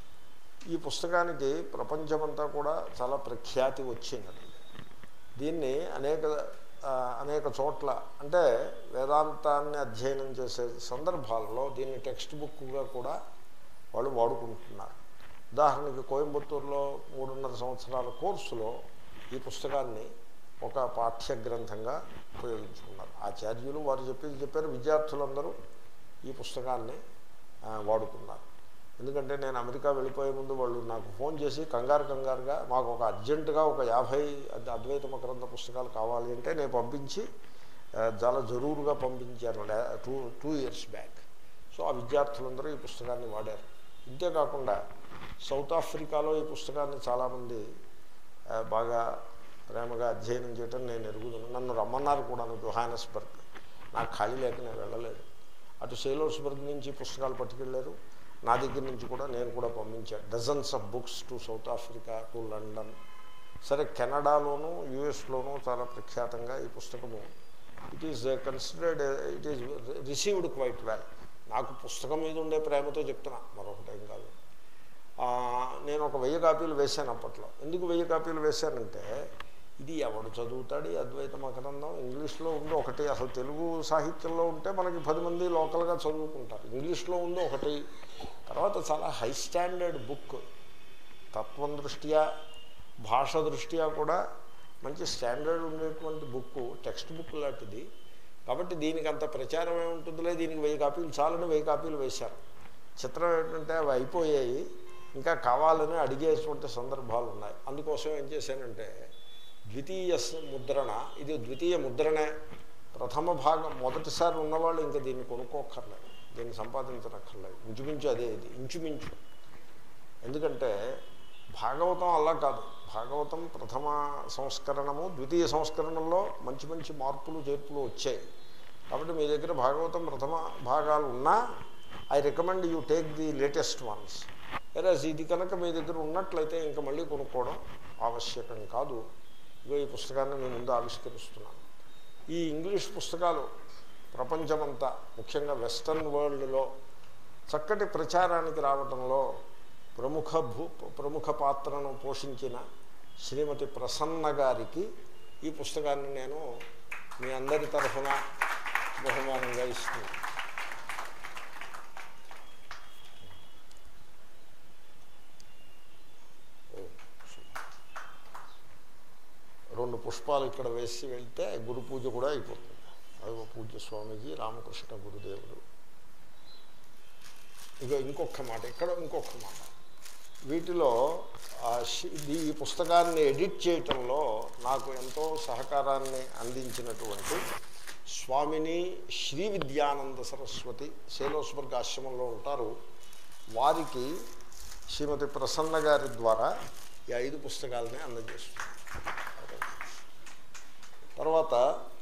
ఈ పుస్తకానికి ప్రపంచమంతా కూడా చాలా ప్రఖ్యాతి వచ్చింది దీన్ని అనేక ఆ, అనేక చోట్ల అంటే వేదాంతాన్ని అధ్యయనం చేసే సందర్భాలలో దీన్ని టెక్స్ట్ బుక్గా కూడా వాళ్ళు వాడుకుంటున్నారు ఉదాహరణకి కోయంబత్తూరులో మూడున్నర సంవత్సరాల కోర్సులో ఈ పుస్తకాన్ని ఒక పాఠ్య గ్రంథంగా ఉపయోగించుకున్నారు ఆచార్యులు వారు చెప్పేది చెప్పారు విద్యార్థులందరూ ఈ పుస్తకాన్ని ఆ, వాడుకున్నారు ఎందుకంటే నేను అమెరికా వెళ్ళిపోయే ముందు వాళ్ళు నాకు ఫోన్ చేసి కంగారు కంగారుగా మాకు ఒక అర్జెంటుగా ఒక యాభై అద్- అద్వైత మకరంద పుస్తకాలు కావాలి అంటే నేను పంపించి ఆ, చాలా జరూరుగా పంపించాను లే- two two years back so ఆ విద్యార్థులందరూ ఈ పుస్తకాన్ని వాడారు ఇంతేకాకుండా సౌత్ ఆఫ్రికాలో ఈ పుస్తకాన్ని చాలామంది ఆ, బాగా ప్రేమగా అధ్యయనం చేయటం నేను ఎరుగుతున్నాను నన్ను రమ్మన్నారు కూడాను జోహానస్బర్గ్ నాకు ఖాళీ లేక నేను వెళ్ళలేదు అటు సేలోస్బర్గ్ నుంచి పుస్తకాలు పట్టుకెళ్ళారు నా దగ్గర నుంచి కూడా నేను కూడా పంపించాను dozens of books to South Africa to London సరే కెనడాలోను యుఎస్లోనూ చాలా ప్రఖ్యాతంగా ఈ పుస్తకము it is considered it is received quite well నాకు పుస్తకం మీద ఉండే ప్రేమతో చెప్తున్నా మరొకటి ఏం కాదు ఆ, నేను ఒక వెయ్యి కాపీలు వేశాను అప్పట్లో ఎందుకు వెయ్యి కాపీలు వేశానంటే ఇది ఎవడు చదువుతాడు ఈ అద్వైత మకరందం ఇంగ్లీష్లో ఉంది ఒకటి అసలు తెలుగు సాహిత్యంలో ఉంటే మనకి పది మంది లోకల్గా చదువుకుంటారు ఇంగ్లీష్లో ఉంది ఒకటి తర్వాత చాలా హై స్టాండర్డ్ బుక్ తత్వం దృష్ట్యా భాష దృష్ట్యా కూడా మంచి స్టాండర్డ్ ఉండేటువంటి బుక్ టెక్స్ట్ బుక్ లాంటిది కాబట్టి దీనికి అంత ప్రచారం ఏముంటుందిలే దీనికి వెయ్యి కాపీలు చాలని వెయ్యి కాపీలు వేశారు చిత్రం ఏంటంటే అవి అయిపోయాయి ఇంకా కావాలని అడిగేటువంటి సందర్భాలు ఉన్నాయి అందుకోసం ఏం చేశానంటే ద్వితీయ స- ముద్రణ ఇది ద్వితీయ ముద్రణే ప్రథమ భాగం మొదటిసారి ఉన్నవాళ్ళు ఇంకా దీన్ని కొనుక్కోక్కర్లేదు దీన్ని సంపాదించనక్కర్లేదు ఇంచుమించు అదే ఇది ఇంచుమించు ఎందుకంటే భాగవతం అలా కాదు భాగవతం ప్రథమ సంస్కరణము ద్వితీయ సంస్కరణంలో మంచి మంచి మార్పులు చేర్పులు వచ్చాయి కాబట్టి మీ దగ్గర భాగవతం ప్రథమ భాగాలు ఉన్నా I recommend you take the latest ones వెరాజ్ ఇది కనుక మీ దగ్గర ఉన్నట్లయితే ఇంకా మళ్ళీ కొనుక్కోవడం ఆవశ్యకం కాదు ఇగో ఈ పుస్తకాన్ని నేను ముందు ఆవిష్కరిస్తున్నాను ఈ ఇంగ్లీష్ పుస్తకాలు ప్రపంచమంతా ముఖ్యంగా వెస్టర్న్ వరల్డ్లో చక్కటి ప్రచారానికి రావడంలో ప్రముఖ భూ ప్రముఖ పాత్రను పోషించిన శ్రీమతి ప్రసన్న గారికి ఈ పుస్తకాన్ని నేను మీ అందరి తరఫున బహుమానంగా ఇస్తున్నాను ఓ, రెండు పుష్పాలు ఇక్కడ వేసి వెళ్తే గురు పూజ కూడా అయిపోతుంది అదిగో పూజ్య స్వామీజీ రామకృష్ణ గురుదేవుడు ఇక ఇంకొక మాట ఇక్కడ ఇంకొక మాట వీటిలో ఆ శి- ఇది ఈ పుస్తకాన్ని ఎడిట్ చేయటంలో నాకు ఎంతో సహకారాన్ని అందించినటువంటి స్వామిని శ్రీ విద్యానంద సరస్వతి శైలోస్వర్గ ఆశ్రమంలో ఉంటారు వారికి శ్రీమతి ప్రసన్న గారి ద్వారా ఈ ఐదు పుస్తకాలని అందజేస్తుంది తర్వాత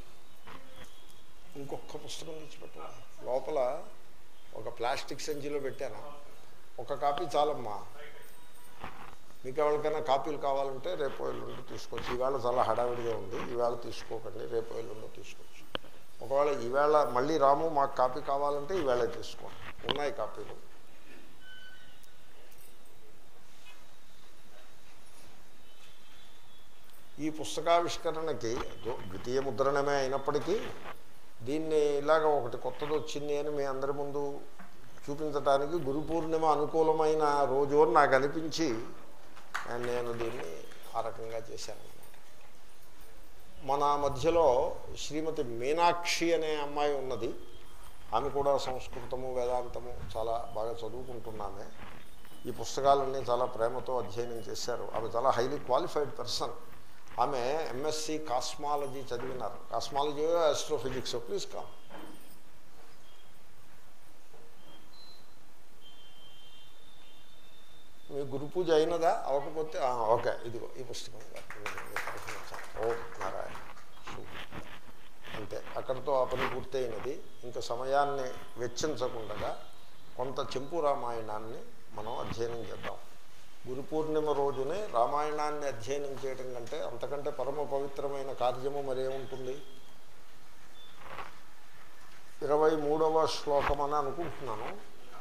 ఇంకొక పుస్తకం తెచ్చిపెట్టాలి లోపల ఒక ప్లాస్టిక్ సంచిలో పెట్టాను ఒక కాపీ చాలమ్మా మీకు ఎవరికైనా కాపీలు కావాలంటే రేపు ఎల్లుండి తీసుకోవచ్చు ఈవేళ చాలా హడావిడిగా ఉంది ఈవేళ తీసుకోకండి రేపు ఎల్లుండి తీసుకోవచ్చు ఒకవేళ ఈవేళ మళ్ళీ రాము మాకు కాపీ కావాలంటే ఈవేళ తీసుకోండి ఉన్నాయి కాపీలు ఈ పుస్తకావిష్కరణకి దో- ద్వితీయ ముద్రణమే అయినప్పటికీ దీన్ని ఇలాగ ఒకటి కొత్తది వచ్చింది అని మీ అందరి ముందు చూపించడానికి గురు పూర్ణిమ అనుకూలమైన రోజు అని నాకు అనిపించి నేను దీన్ని ఆ రకంగా చేశాను అన్నమాట మన మధ్యలో శ్రీమతి మీనాక్షి అనే అమ్మాయి ఉన్నది ఆమె కూడా సంస్కృతము వేదాంతము చాలా బాగా చదువుకుంటున్నామే ఈ పుస్తకాలన్నీ చాలా ప్రేమతో అధ్యయనం చేశారు ఆమె చాలా హైలీ క్వాలిఫైడ్ పర్సన్ ఆమె ఎంఎస్సి కాస్మాలజీ చదివినారు కాస్మాలజీ ఆస్ట్రోఫిజిక్స్ ప్లీజ్ కామ్ మీ గురు పూజ అయినదా అవ్వకపోతే ఆ, ఓకే ఇదిగో ఈ పుస్తకం ఓ నారాయణ సూపర్. అంతే అక్కడితో ఆ పని పూర్తయినది ఇంకా సమయాన్ని వెచ్చించకుండా కొంత చెంపు రామాయణాన్ని మనం అధ్యయనం చేద్దాం గురు పూర్ణిమ రోజునే రామాయణాన్ని అధ్యయనం చేయడం కంటే అంతకంటే పరమ పవిత్రమైన కార్యము మరేముంటుంది ఇరవై మూడవ శ్లోకం అని అనుకుంటున్నాను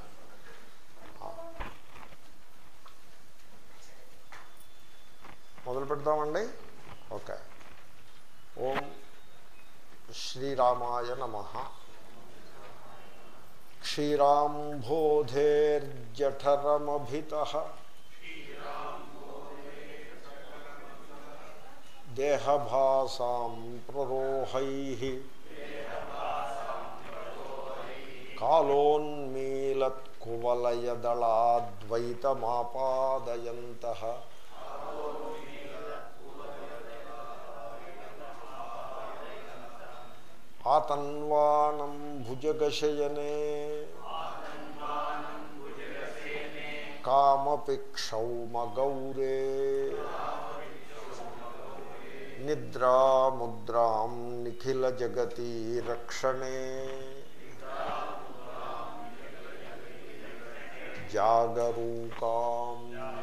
మొదలు పెడతామండి ఓకే ఓం శ్రీరామాయ నమ క్షీరాంబోధేర్జఠరమభిత దేహభాసాం ప్రరోహై కాలోన్మీలత్కువలయదళాద్వైతమాపాదయంత ఆతన్వానం భుజగశయనే కామపి క్షౌమగౌరే నిద్రాముద్రాం నిఖిల జగతి రక్షణే జాగరూకాం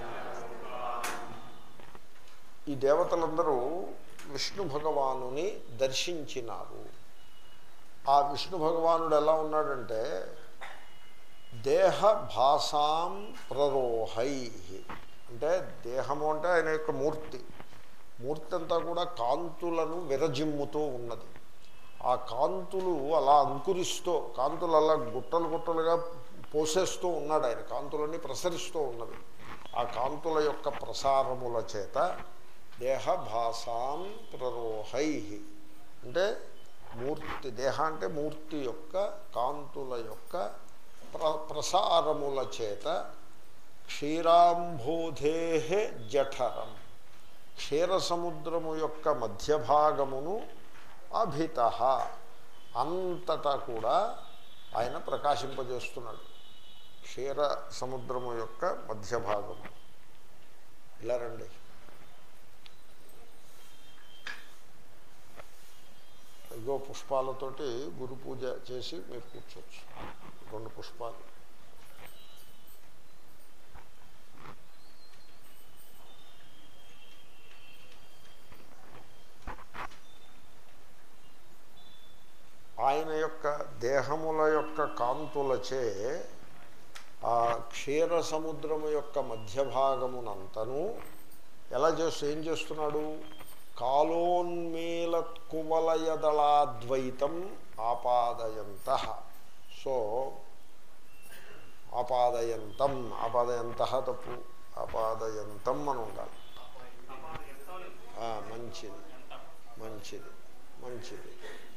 ఈ దేవతలందరూ విష్ణు భగవానుని దర్శించినారు ఆ విష్ణు భగవానుడు ఎలా ఉన్నాడంటే దేహ భాసాం ప్రరోహై అంటే దేహము అంటే ఆయన యొక్క మూర్తి మూర్తి అంతా కూడా కాంతులను విరజిమ్ముతూ ఉన్నది ఆ కాంతులు అలా అంకురిస్తూ కాంతులు అలా గుట్టలు గుట్టలుగా పోసేస్తూ ఉన్నాడు ఆయన కాంతులన్నీ ప్రసరిస్తూ ఉన్నవి ఆ కాంతుల యొక్క ప్రసారముల చేత దేహ భాసాం ప్రరోహై అంటే మూర్తి దేహ అంటే మూర్తి యొక్క కాంతుల యొక్క ప్ర ప్రసారముల చేత క్షీరాంబోధే జఠరం క్షీర సముద్రము యొక్క మధ్య భాగమును అభిత అంతటా కూడా ఆయన ప్రకాశింపజేస్తున్నాడు క్షీర సముద్రము యొక్క మధ్య భాగము ఇలా రండి ఇగో పుష్పాలతోటి గురు పూజ చేసి మీరు కూర్చోవచ్చు రెండు పుష్పాలు ఆయన యొక్క దేహముల యొక్క కాంతులచే ఆ క్షీర సముద్రము యొక్క మధ్య భాగమునంతను ఎలా చేస్తూ ఏం చేస్తున్నాడు కాలోన్మీలత్కువలయదళాద్వైతం ఆపాదయంత సో ఆపాదయంతం ఆపాదయంత తప్పు ఆపాదయంతం అని ఉండాలి ఆ, మంచిది మంచిది మంచిది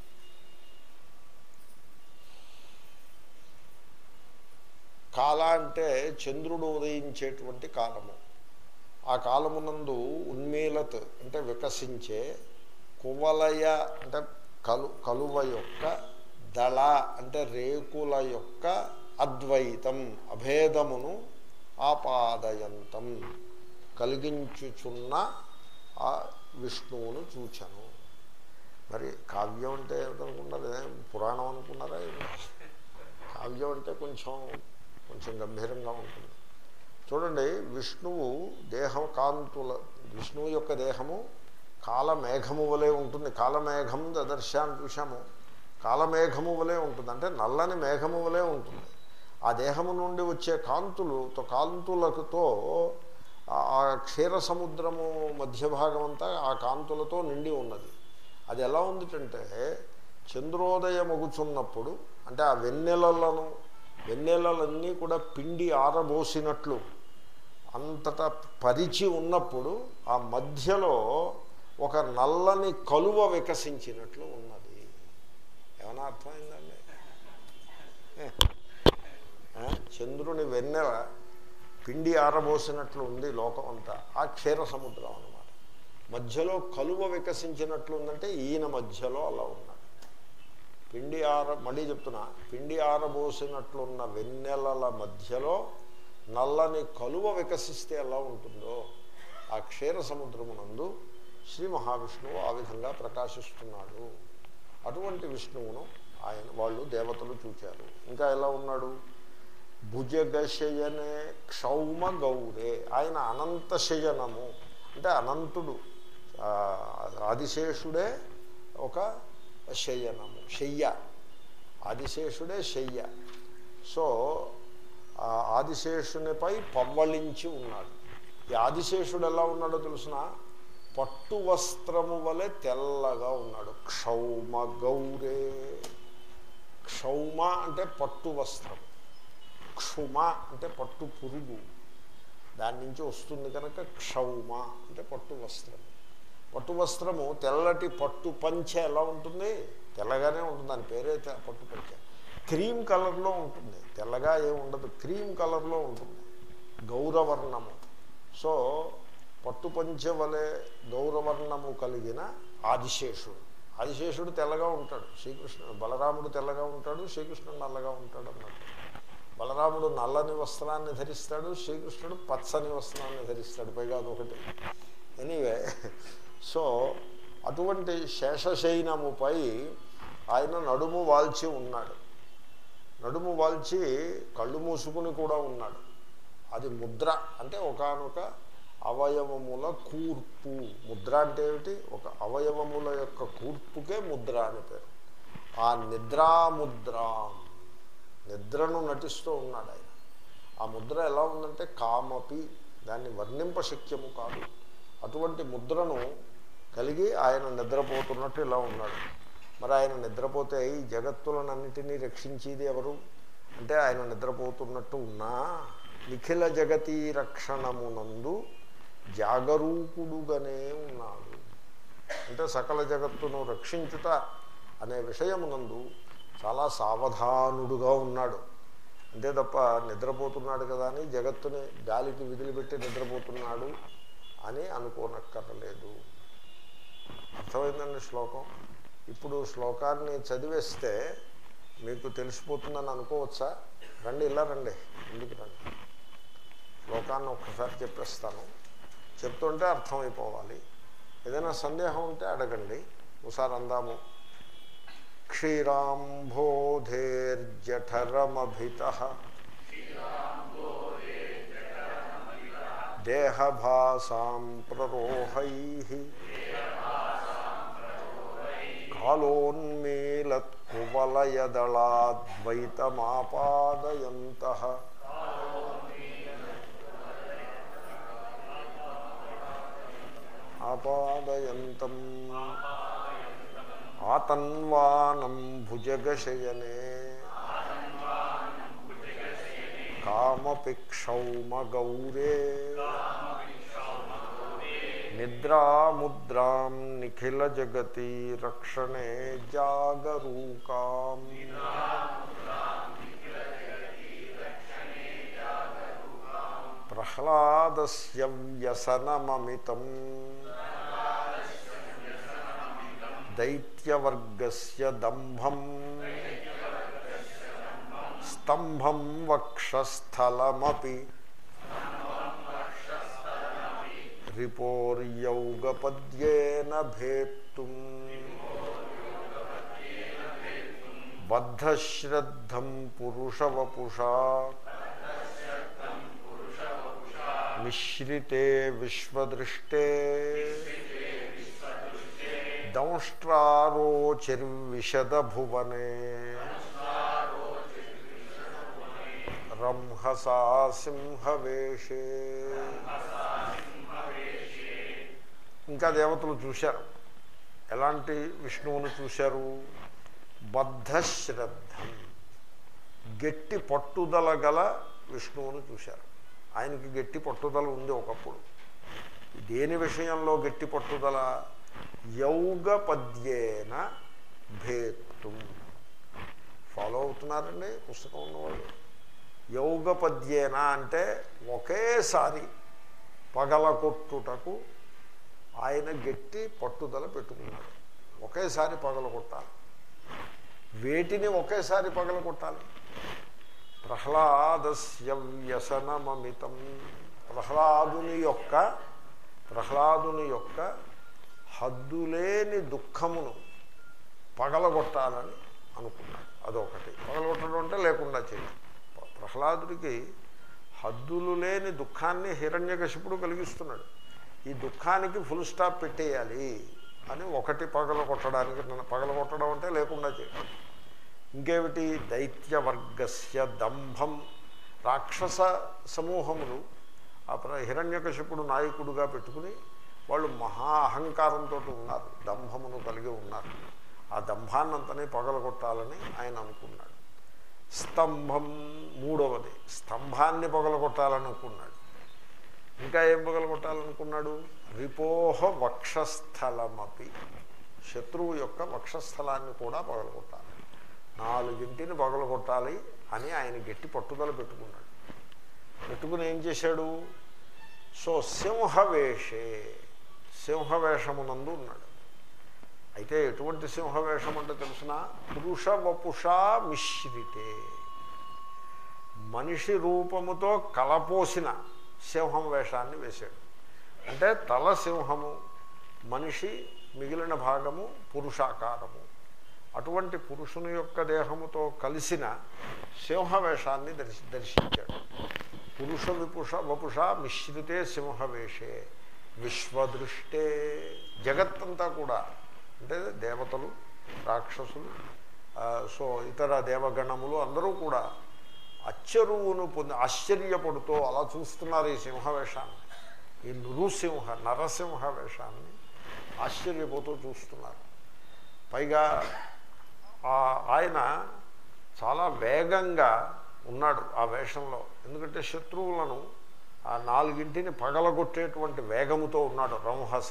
కాల అంటే చంద్రుడు ఉదయించేటువంటి కాలము ఆ కాలమునందు ఉన్మీలత్ అంటే వికసించే కువలయ అంటే కలు కలువ యొక్క దళ అంటే రేకుల యొక్క అద్వైతం అభేదమును ఆపాదయంతం కలిగించుచున్న ఆ విష్ణువును చూచను మరి కావ్యం అంటే ఏమిటనుకున్నారు ఏం పురాణం అనుకున్నారా ఏమి? కావ్యం అంటే కొంచెం కొంచెం గంభీరంగా ఉంటుంది చూడండి విష్ణువు దేహం కాంతుల విష్ణువు యొక్క దేహము కాలమేఘము వలె ఉంటుంది కాలమేఘం దదర్శాన్ని చూశాము కాలమేఘము వలె ఉంటుంది అంటే నల్లని మేఘము వలె ఉంటుంది ఆ దేహము నుండి వచ్చే కాంతులతో కాంతులతో ఆ క్షీర సముద్రము మధ్య భాగం అంతా ఆ కాంతులతో నిండి ఉన్నది అది ఎలా ఉందిటంటే చంద్రోదయమగుచున్నప్పుడు అంటే ఆ వెన్నెలలను వెన్నెలలన్నీ కూడా పిండి ఆరబోసినట్లు అంతటా పరిచి ఉన్నప్పుడు ఆ మధ్యలో ఒక నల్లని కలువ వికసించినట్లు ఉన్నది ఏమైనా అర్థమైందండి ఆ, చంద్రుని వెన్నెల పిండి ఆరబోసినట్లు ఉంది లోకం అంతా ఆ క్షీర సముద్రం అన్నమాట మధ్యలో కలువ వికసించినట్లు ఉందంటే ఈయన మధ్యలో అలా ఉన్నాడు పిండి ఆర మళ్ళీ చెప్తున్నా పిండి ఆరబోసినట్లున్న వెన్నెలల మధ్యలో నల్లని కలువ వికసిస్తే ఎలా ఉంటుందో ఆ క్షీర సముద్రమునందు శ్రీ మహావిష్ణువు ఆ విధంగా ప్రకాశిస్తున్నాడు అటువంటి విష్ణువును ఆయన వాళ్ళు దేవతలు చూచారు ఇంకా ఎలా ఉన్నాడు భుజగశయనే క్షౌమ గౌరే ఆయన అనంత శయనము అంటే అనంతుడు ఆ, ఆదిశేషుడే ఒక శయనము శయ్య ఆదిశేషుడే శయ్య సో ఆ ఆదిశేషునిపై పవ్వళించి ఉన్నాడు ఈ ఆదిశేషుడు ఎలా ఉన్నాడో తెలుసిన పట్టు వస్త్రము వలె తెల్లగా ఉన్నాడు క్షౌమ గౌరే క్షౌమ అంటే పట్టు వస్త్రం క్షుమ అంటే పట్టు పురుగు దాని నుంచి వస్తుంది కనుక క్షౌమ అంటే పట్టు వస్త్రం పట్టు వస్త్రము తెల్లటి పట్టు పంచె ఎలా ఉంటుంది తెల్లగానే ఉంటుంది దాని పేరే తె- పట్టు పంచె క్రీమ్ కలర్లో ఉంటుంది తెల్లగా ఏమి ఉండదు క్రీమ్ కలర్లో ఉంటుంది గౌరవర్ణము సో పట్టు పంచె వలె గౌరవర్ణము కలిగిన ఆదిశేషుడు ఆదిశేషుడు తెల్లగా ఉంటాడు శ్రీకృష్ణుడు బలరాముడు తెల్లగా ఉంటాడు శ్రీకృష్ణుడు నల్లగా ఉంటాడు అన్నట్టు బలరాముడు నల్లని వస్త్రాన్ని ధరిస్తాడు శ్రీకృష్ణుడు పచ్చని వస్త్రాన్ని ధరిస్తాడు పైగా అదొకటి ఎనీవే సో అటువంటి శేషశైనముపై ఆయన నడుము వాల్చి ఉన్నాడు నడుము వాల్చి కళ్ళు మూసుకుని కూడా ఉన్నాడు అది ముద్ర అంటే ఒకానొక అవయవముల కూర్పు ముద్ర అంటే ఏమిటి ఒక అవయవముల యొక్క కూర్పుకే ముద్ర అని పేరు ఆ నిద్రాముద్రాం నిద్రను నటిస్తూ ఉన్నాడు ఆయన ఆ ముద్ర ఎలా ఉందంటే కామపి దాన్ని వర్ణింపశక్యము కాదు అటువంటి ముద్రను కలిగి ఆయన నిద్రపోతున్నట్టు ఇలా ఉన్నాడు మరి ఆయన నిద్రపోతే ఈ జగత్తులనన్నిటినీ రక్షించేది ఎవరు అంటే ఆయన నిద్రపోతున్నట్టు ఉన్నా నిఖిల జగతీ రక్షణమునందు జాగరూకుడుగానే ఉన్నాడు అంటే సకల జగత్తును రక్షించుట అనే విషయమునందు చాలా సావధానుడుగా ఉన్నాడు అంతే తప్ప నిద్రపోతున్నాడు కదా అని జగత్తుని గాలికి విదిలిపెట్టి నిద్రపోతున్నాడు అని అనుకోనక్కర్లేదు అర్థమైందండి శ్లోకం ఇప్పుడు శ్లోకాన్ని చదివేస్తే మీకు తెలిసిపోతుందని అనుకోవచ్చా రండి ఇలా రండి ఇంటికి రండి శ్లోకాన్ని ఒక్కసారి చెప్పేస్తాను చెప్తుంటే అర్థమైపోవాలి ఏదైనా సందేహం ఉంటే అడగండి ఒకసారి అందాము క్షీరాంబోధేర్జఠరమభిత దేహభాసాం ప్రరోహై కాలోన్మీలత్కువలయదళాద్వైతమాపాదయంత ఆపాదయంతం ఆతన్వానం భుజగశయనే కామపి క్షౌమగౌరే నిద్రాముద్రాం నిఖిల జగతి రక్షణే జాగరూకాం ప్రహ్లాదస్య వ్యసనమమితం దైత్యవర్గస్య దంభం స్తంభం వక్షస్థలమపి రిపోర్యౌగపద్యేన భేత్తుం బద్ధశ్రద్ధం పురుషవపుషా మిశ్రితే విశ్వదృష్టే దంష్ట్రారోచిర్విశదభువనే రంహసా సింహవేషే ఇంకా దేవతలు చూశారు ఎలాంటి విష్ణువును చూశారు బద్ధశ్రద్ధం గట్టి పట్టుదల గల విష్ణువును చూశారు ఆయనకి గట్టి పట్టుదల ఉంది ఒకప్పుడు దేని విషయంలో గట్టి పట్టుదల యౌగ పద్యేన భేత్తుం ఫాలో అవుతున్నారండి పుస్తకం ఉన్నవాళ్ళు యౌగ పద్యేన అంటే ఒకేసారి పగలగొట్టుటకు ఆయన గట్టి పట్టుదల పెట్టుకున్నాడు ఒకేసారి పగలగొట్టాలి వేటిని ఒకేసారి పగలగొట్టాలి ప్రహ్లాదస్య వ్యసనమమితం ప్రహ్లాదుని యొక్క ప్రహ్లాదుని యొక్క హద్దులేని దుఃఖమును పగలగొట్టాలని అనుకున్నాడు అదొకటి పగలగొట్టడం అంటే లేకుండా చేయడం ప్రహ్లాదుడికి హద్దులు లేని దుఃఖాన్ని హిరణ్యకశిపుడు కలిగిస్తున్నాడు ఈ దుఃఖానికి ఫుల్ స్టాప్ పెట్టేయాలి అని ఒకటి పగల కొట్టడానికి నన్ను పగల కొట్టడం అంటే లేకుండా చేయడం ఇంకేమిటి దైత్యవర్గస్య దంభం రాక్షస సమూహములు ఆ ప్ర- హిరణ్యకశిపుడు నాయకుడుగా పెట్టుకుని వాళ్ళు మహా అహంకారంతో ఉన్నారు దంభమును కలిగి ఉన్నారు ఆ దంభాన్నంతనే పగలగొట్టాలని ఆయన అనుకున్నాడు స్తంభం మూడవది స్తంభాన్ని పగలగొట్టాలనుకున్నాడు ఇంకా ఏం పగలగొట్టాలనుకున్నాడు రిపోహ వక్షస్థలమపి శత్రువు యొక్క వక్షస్థలాన్ని కూడా పగలగొట్టాలి నాలుగింటిని పగలగొట్టాలి అని ఆయన గట్టి పట్టుదల పెట్టుకున్నాడు పెట్టుకుని ఏం చేశాడు సో సింహవేషే సింహవేషమునందు ఉన్నాడు అయితే ఎటువంటి సింహవేషం అంటే తెలిసిన పురుష వపుషా మిశ్రితే మనిషి రూపముతో కలపోసిన సింహం వేషాన్ని వేశాడు అంటే తల సింహము మనిషి మిగిలిన భాగము పురుషాకారము అటువంటి పురుషుని యొక్క దేహముతో కలిసిన సింహవేషాన్ని దర్శి దర్శించాడు పురుష విపుష వపుష మిశ్రితే సింహవేషే విశ్వదృష్టే జగత్తంతా కూడా అంటే దేవతలు రాక్షసులు ఆ, సో ఇతర దేవగణములు అందరూ కూడా అచ్చరువును పొంది ఆశ్చర్యపడుతూ అలా చూస్తున్నారు ఈ సింహవేషాన్ని ఈ నృసింహ నరసింహ వేషాన్ని ఆశ్చర్యపోతూ చూస్తున్నారు పైగా ఆ- ఆయన చాలా వేగంగా ఉన్నాడు ఆ వేషంలో ఎందుకంటే శత్రువులను ఆ నాలుగింటిని పగలగొట్టేటువంటి వేగముతో ఉన్నాడు రంహస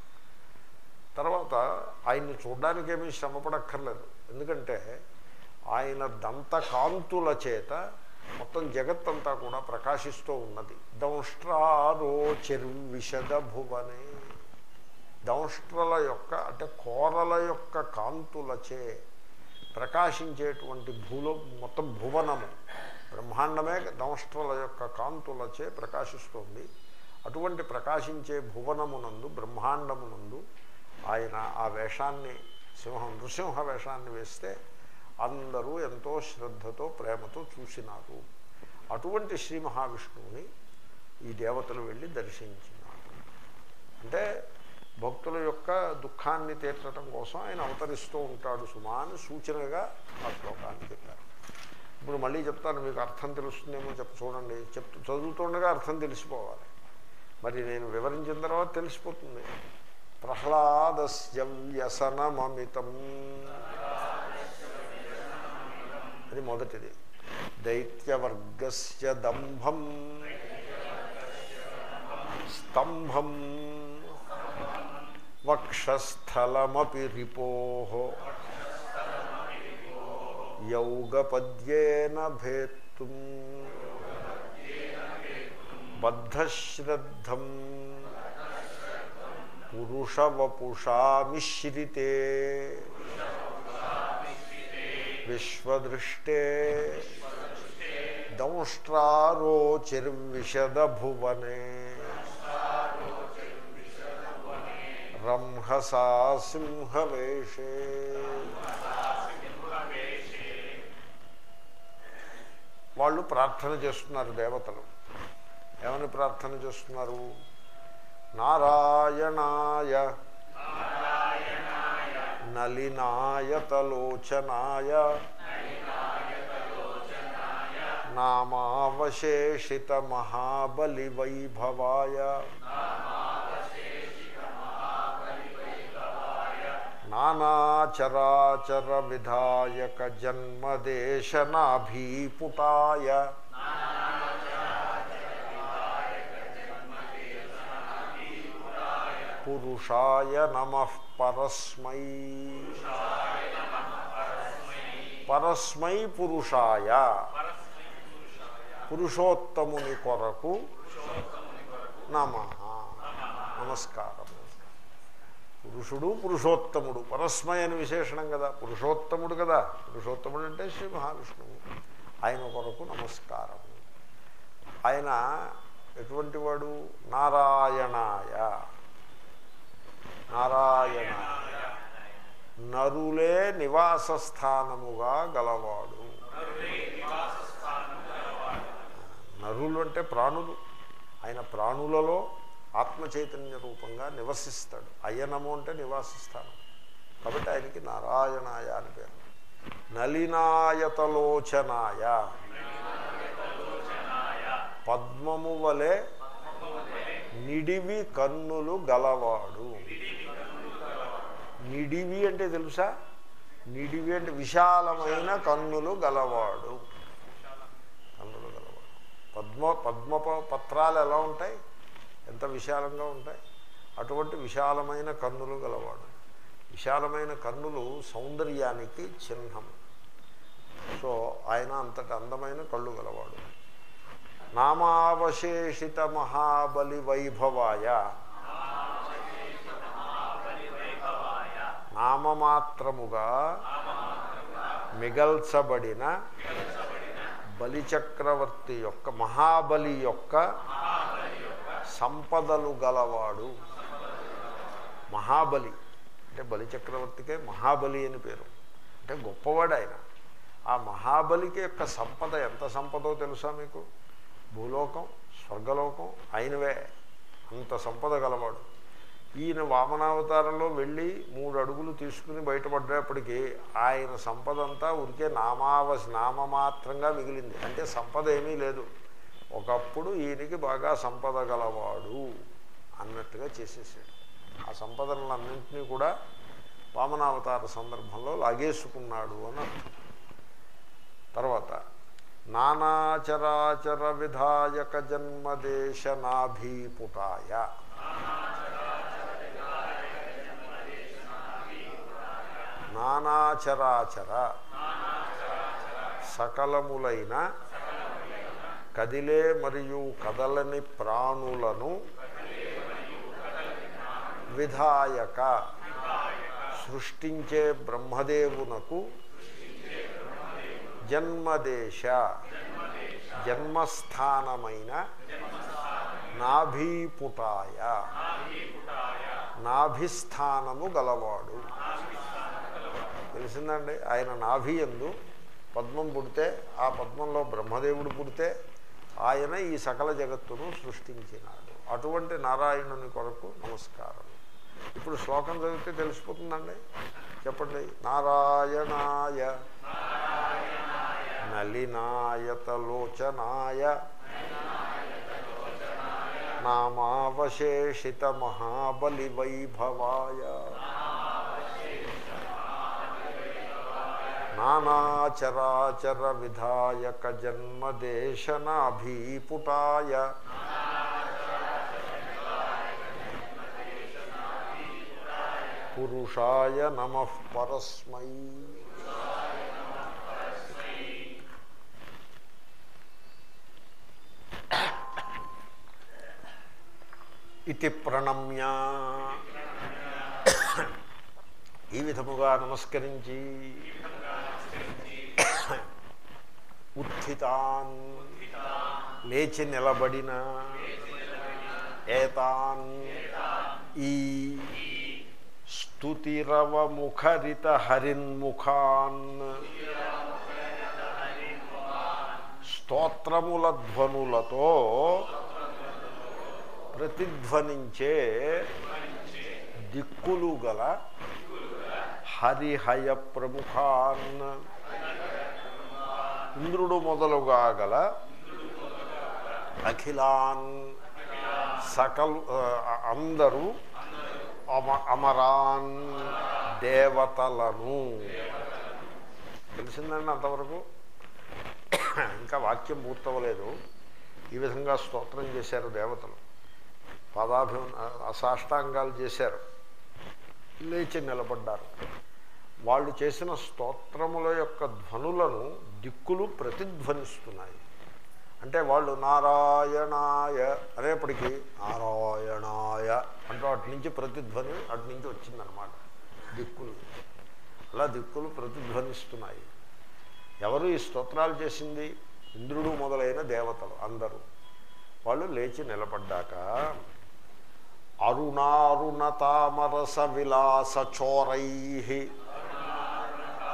తర్వాత ఆయన్ని చూడడానికి ఏమీ శ్రమపడక్కర్లేదు ఎందుకంటే ఆయన దంతకాంతుల చేత మొత్తం జగత్తంతా కూడా ప్రకాశిస్తూ ఉన్నది దంష్ట్రారో చెర్విషద భువనే దంష్ట్రల యొక్క అంటే కోరల యొక్క కాంతులచే ప్రకాశించేటువంటి భూలో మొత్తం భువనము బ్రహ్మాండమే దంష్ట్రల యొక్క కాంతులచే ప్రకాశిస్తుంది అటువంటి ప్రకాశించే భువనమునందు బ్రహ్మాండమునందు ఆయన ఆ వేషాన్ని సింహం నృసింహ వేషాన్ని వేస్తే అందరూ ఎంతో శ్రద్ధతో ప్రేమతో చూసినారు అటువంటి శ్రీ మహావిష్ణువుని ఈ దేవతలు వెళ్ళి దర్శించినారు అంటే భక్తుల యొక్క దుఃఖాన్ని తీర్చడం కోసం ఆయన అవతరిస్తూ ఉంటాడు సుమా అని సూచనగా ఆ శ్లోకాన్ని చెప్పారు ఇప్పుడు మళ్ళీ చెప్తాను మీకు అర్థం తెలుస్తుందేమో చెప్ప చూడండి చెప్తూ చదువుతుండగా అర్థం తెలిసిపోవాలి మరి నేను వివరించిన తర్వాత తెలిసిపోతుంది ప్రహ్లాదస్య వ్యసనమమితం అది మొదటిది దైత్యవర్గస్య దంభం స్తంభం వక్షస్థలమపి రిపో యౌగపద్యేన భేత్తుం బద్ధశ్రద్ధం పురుషవపుషా మిశ్రితే విశ్వదృష్టే దంష్ట్రారోచిర్విశద భువనే రంహసా సింహవేషే వాళ్ళు ప్రార్థన చేస్తున్నారు దేవతలు ఏమని ప్రార్థన చేస్తున్నారు నారాయణాయ నలినాయతలోచనాయ నామావశేషిత మహాబలి వైభవాయ నానాచరాచర విధాయక జన్మదేశనాభీపుటాయ పురుషాయ నమ పరస్మై పరస్మై పురుషాయ పురుషోత్తముని కొరకు నమ నమస్కారం పురుషుడు పురుషోత్తముడు పరస్మై అని విశేషణం కదా పురుషోత్తముడు కదా పురుషోత్తముడు అంటే శ్రీ మహావిష్ణువు ఆయన కొరకు నమస్కారం ఆయన ఎటువంటి వాడు నారాయణాయ నారాయణాయ నరులే నివాస స్థానముగా గలవాడు నరులు అంటే ప్రాణులు ఆయన ప్రాణులలో ఆత్మ చైతన్య రూపంగా నివసిస్తాడు అయనము అంటే నివాసిస్తాను కాబట్టి ఆయనకి నారాయణాయ అని పేరు నలినాయతలోచనాయ పద్మము వలె నిడివి కన్నులు గలవాడు నిడివి అంటే తెలుసా నిడివి అంటే విశాలమైన కన్నులు గలవాడు కన్నులు గలవాడు పద్మ పద్మ ప- పత్రాలు ఎలా ఉంటాయి ఎంత విశాలంగా ఉంటాయి అటువంటి విశాలమైన కన్నులు గలవాడు విశాలమైన కన్నులు సౌందర్యానికి చిహ్నం సో ఆయన అంతటి అందమైన కళ్ళు గలవాడు నామావశేషిత మహాబలి వైభవాయ నామమాత్రముగా మిగల్చబడిన బలిచక్రవర్తి యొక్క మహాబలి యొక్క సంపదలు గలవాడు మహాబలి అంటే బలిచక్రవర్తికే మహాబలి అని పేరు అంటే గొప్పవాడు ఆయన ఆ మహాబలికి యొక్క సంపద ఎంత సంపదో తెలుసా మీకు భూలోకం స్వర్గలోకం ఆయనవే అంత సంపద గలవాడు ఈయన వామనావతారంలో వెళ్ళి మూడు అడుగులు తీసుకుని బయటపడ్డప్పటికీ ఆయన సంపద అంతా ఉరికే నామావ నామమాత్రంగా మిగిలింది అంటే సంపద ఏమీ లేదు ఒకప్పుడు ఈయనకి బాగా సంపద గలవాడు అన్నట్టుగా చేసేసాడు ఆ సంపదలన్నింటినీ కూడా వామనావతార సందర్భంలో లాగేసుకున్నాడు అని అర్థం తర్వాత నానాచరాచర విధాయక జన్మదేశ నాభీపుటాయ నానాచరాచర సకలములైన కదిలే మరియు కదలని ప్రాణులను విధాయక సృష్టించే బ్రహ్మదేవునకు జన్మదేశ జన్మస్థానమైన నాభీపుటాయ నాభిస్థానము గలవాడు తెలిసిందండి ఆయన నాభి ఎందు పద్మం పుడితే ఆ పద్మంలో బ్రహ్మదేవుడు పుడితే ఆయన ఈ సకల జగత్తును సృష్టించినాడు అటువంటి నారాయణుని కొరకు నమస్కారం ఇప్పుడు శ్లోకం చదివితే తెలిసిపోతుందండి చెప్పండి నారాయణాయ నలినాయతలోచనాయ నామావశేషిత మహాబలి వైభవాయ నానాచరాచర విధాయక జన్మదేశనాభీపుటాయ పురుషాయ నమ పరస్మై ఇది ప్రణమ్య ఈ విధముగా నమస్కరించి ఉత్థితాన్ లేచి నిలబడిన ఏతాన్ ఈ స్తుతిరవ ముఖరిత హరిన్ముఖాన్ స్తోత్రముల ధ్వనులతో ప్రతిధ్వనించే దిక్కులు గల హరిహయ ప్రముఖాన్ ఇంద్రుడు మొదలుగా గల అఖిలాన్ సకల్ ఆ, అందరూ అమ అమరాన్ దేవతలను తెలిసిందండి అంతవరకు ఇంకా వాక్యం పూర్తవలేదు ఈ విధంగా స్తోత్రం చేశారు దేవతలు పదాభి అసాష్టాంగాలు చేశారు లేచి నిలబడ్డారు వాళ్ళు చేసిన స్తోత్రముల యొక్క ధ్వనులను దిక్కులు ప్రతిధ్వనిస్తున్నాయి అంటే వాళ్ళు నారాయణాయ అనేప్పటికీ నారాయణాయ అంటూ అటు నుంచి ప్రతిధ్వని అటు నుంచి వచ్చిందనమాట దిక్కులు అలా దిక్కులు ప్రతిధ్వనిస్తున్నాయి ఎవరు ఈ స్తోత్రాలు చేసింది ఇంద్రుడు మొదలైన దేవతలు అందరూ వాళ్ళు లేచి నిలబడ్డాక అరుణారుణతామరస విలాస చోరై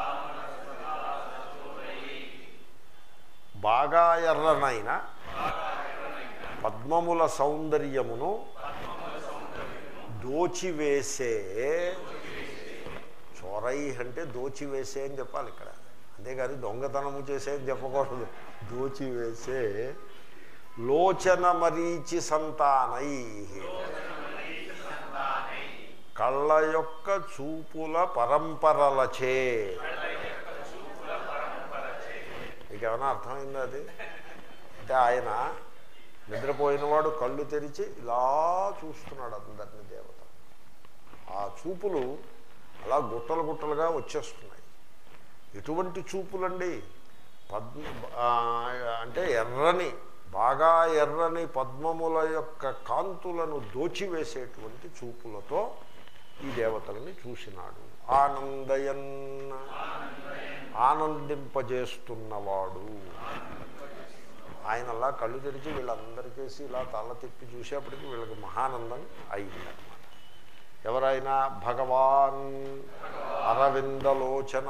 బాగా ఎర్రనైన పద్మముల సౌందర్యమును దోచివేసే చొరై అంటే దోచివేసే అని చెప్పాలి ఇక్కడ అంతేగాని దొంగతనము చేసే అని చెప్పకూడదు దోచివేసే లోచన మరీచి సంతానై కళ్ళ యొక్క చూపుల పరంపరలచే మీకు ఏమైనా అర్థమైందా అది అంటే ఆయన నిద్రపోయినవాడు కళ్ళు తెరిచి ఇలా చూస్తున్నాడు అందరిని దేవత ఆ చూపులు అలా గుట్టలు గుట్టలుగా వచ్చేస్తున్నాయి ఎటువంటి చూపులండి పద్మ ఆ, అంటే ఎర్రని బాగా ఎర్రని పద్మముల యొక్క కాంతులను దోచివేసేటువంటి చూపులతో ఈ దేవతల్ని చూసినాడు ఆనందయన్ ఆనందింపజేస్తున్నవాడు ఆయన అలా కళ్ళు తెరిచి వీళ్ళందరికేసి ఇలా తల తిప్పి చూసేప్పటికి వీళ్ళకి మహానందం అయిందనమాట ఎవరైనా భగవాన్ అరవిందలోచన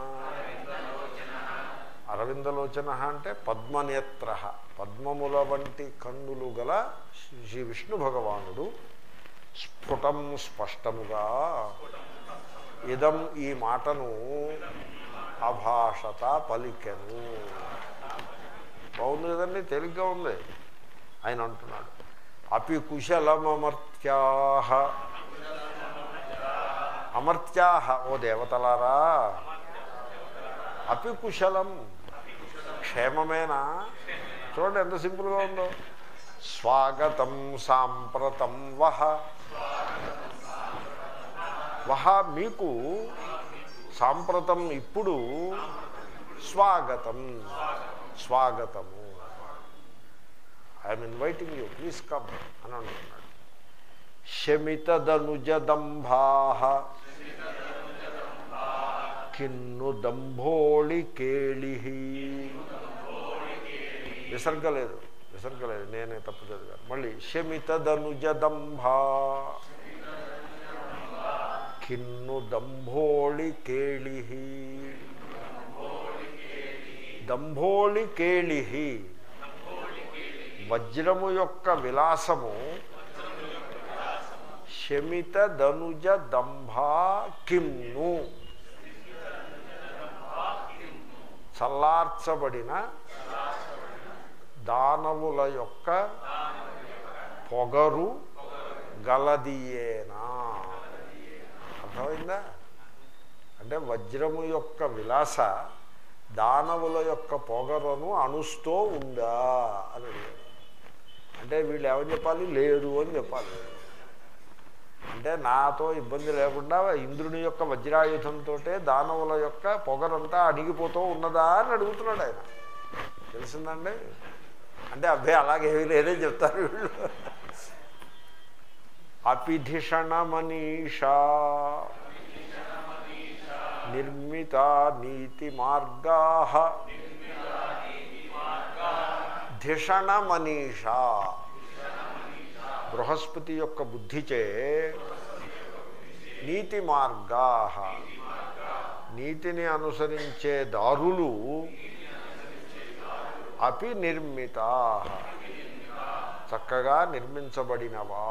అరవిందలోచన అంటే పద్మనేత్ర పద్మముల వంటి కన్నులు గల శ్రీ విష్ణు భగవానుడు స్ఫుటం స్పష్టముగా ఇదం ఈ మాటను అభాషత పలికెను బాగుంది కదండి తేలిగ్గా ఉంది ఆయన అంటున్నాడు అపి కుశలమమర్త్యా అమర్త్యా ఓ దేవతలారా అపి కుశలం క్షేమమేనా చూడండి ఎంత సింపుల్గా ఉందో స్వాగతం సాంప్రతం వహ వహ మీకు సాంప్రతం ఇప్పుడు స్వాగతం స్వాగతము I'm inviting you please come అని అంటున్నాడు శమితదనుజదంభా కిన్ను దంభోళి కేళి విసర్గ లేదు విసర్గ లేదు నేనే తప్పు చదివాను మళ్ళీ శమితదనుజదంభా కిన్ను దంభోళి కేళి దంభోళి కేళి వజ్రము యొక్క విలాసము శమిత ధనుజ దంభా కిమ్ను చల్లార్చబడిన దానవుల యొక్క పొగరు గలదియేనా అర్థమైందా అంటే వజ్రము యొక్క విలాస దానవుల యొక్క పొగరును అణుస్తూ ఉందా అని అడిగాడు అంటే వీళ్ళు ఏమని చెప్పాలి లేదు అని చెప్పాలి అంటే నాతో ఇబ్బంది లేకుండా ఇంద్రుని యొక్క వజ్రాయుధంతో దానవుల యొక్క పొగరంతా అణిగిపోతూ ఉన్నదా అని అడుగుతున్నాడు ఆయన తెలిసిందండి అంటే అబ్బాయి అలాగేమీ లేదే చెప్తారు వీళ్ళు అపిధిషణ మనీషా నిర్మిత నీతి మార్గా ధిషణ మనీషా బృహస్పతి యొక్క బుద్ధిచే నీతి మార్గా నీతిని అనుసరించే దారులు అపి నిర్మిత చక్కగా నిర్మించబడినవా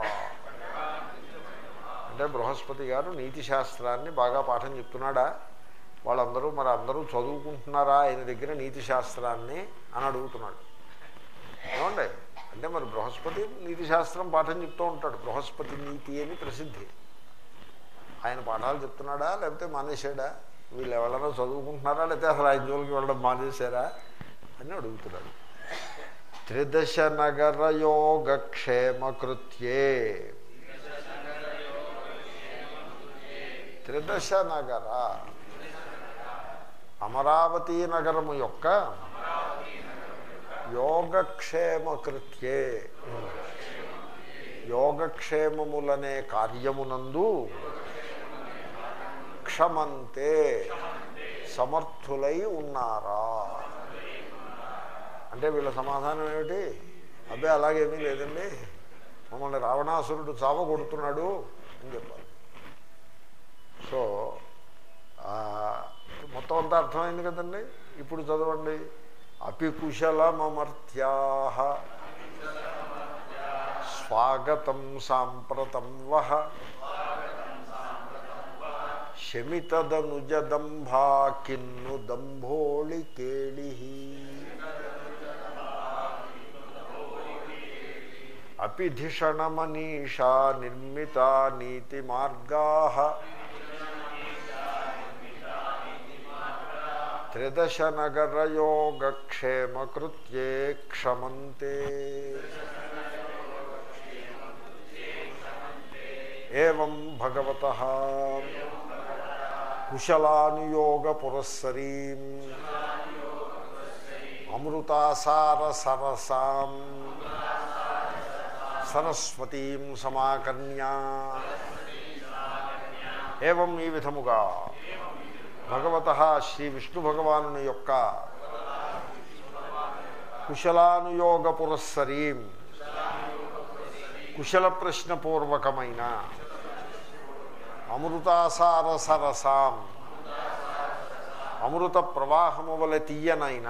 అంటే బృహస్పతి గారు నీతి శాస్త్రాన్ని బాగా పాఠం చెప్తున్నాడా వాళ్ళందరూ మరి అందరూ చదువుకుంటున్నారా ఆయన దగ్గర నీతి శాస్త్రాన్ని అని అడుగుతున్నాడు ఏమండి అంటే మరి బృహస్పతి నీతి శాస్త్రం పాఠం చెప్తూ ఉంటాడు బృహస్పతి నీతి అని ప్రసిద్ధి ఆయన పాఠాలు చెప్తున్నాడా లేకపోతే మానేశాడా వీళ్ళు ఎవరైనా చదువుకుంటున్నారా లేకపోతే అసలు ఆయన జోలికి వెళ్ళడం మానేశారా అని అడుగుతున్నాడు త్రిదశ నగర యోగక్షేమకృత్యే త్రిదశ నగర అమరావతి నగరము యొక్క యోగక్షేమకృత్యే యోగక్షేమములనే కార్యమునందు క్షమంతే సమర్థులై ఉన్నారా అంటే వీళ్ళ సమాధానం ఏమిటి అబ్బాయి అలాగేమీ లేదండి మమ్మల్ని రావణాసురుడు చావ కొడుతున్నాడు అని చెప్పాలి సో ఆ, మొత్తం అంతా అర్థమైంది కదండి ఇప్పుడు చదవండి అపి కుశలమమర్త్యా స్వాగతం సాంప్రతం వహ శమితదనుజదంభా కిన్ను దంభోళి కేళి అపిధిషణమనీషా నిర్మితా నీతి మార్గా త్రిదశనగరయోగక్షేమకృత్యే క్షమంతే ఏం భగవత కుశలానుయోగపురస్సరీం అమృతాసార సరసాం సరస్వతీం సమాకర్ణ్యా ఏవం ఈ విధముగా భగవత శ్రీ విష్ణు భగవాను యొక్క కుశలానుయోగ పురస్సరీం కుశల ప్రశ్నపూర్వకమైన అమృతాసార సరసాం అమృత ప్రవాహము వలె తీయనైన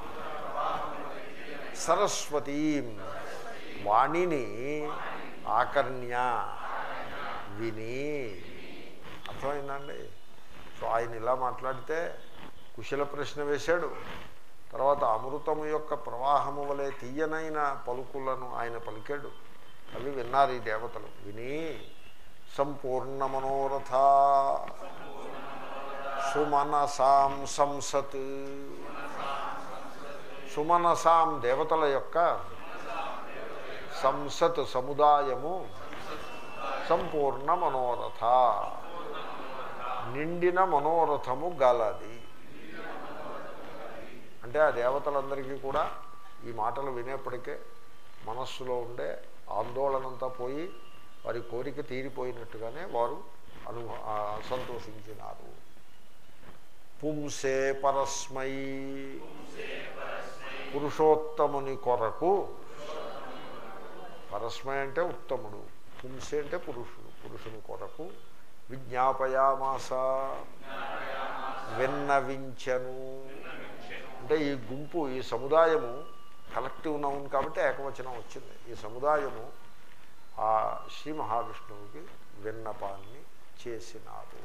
సరస్వతీం వాణిని ఆకర్ణ్య విని అర్థమైందండి సో ఆయన ఇలా మాట్లాడితే కుశల ప్రశ్న వేశాడు తర్వాత అమృతము యొక్క ప్రవాహము వలె తీయనైన పలుకులను ఆయన పలికాడు అవి విన్నారు ఈ దేవతలు విని సంపూర్ణ మనోరథ సుమనసాం సంసత్ సుమనసాం దేవతల యొక్క సంసత్ సముదాయము సంపూర్ణ మనోరథ నిండిన మనోరథము గలది అంటే ఆ దేవతలందరికీ కూడా ఈ మాటలు వినేప్పటికే మనస్సులో ఉండే ఆందోళనంతా పోయి వారి కోరిక తీరిపోయినట్టుగానే వారు అను ఆ సంతోషించినారు పుంసే పరస్మై పురుషోత్తముని కొరకు పరస్మై అంటే ఉత్తముడు పుంసే అంటే పురుషుడు పురుషుని కొరకు విజ్ఞాపయామాస విన్నవించను అంటే ఈ గుంపు ఈ సముదాయము కలెక్టివ్ నౌన్ కాబట్టి ఏకవచనం వచ్చింది ఈ సముదాయము ఆ శ్రీ మహావిష్ణువుకి విన్నపాన్ని చేసినారు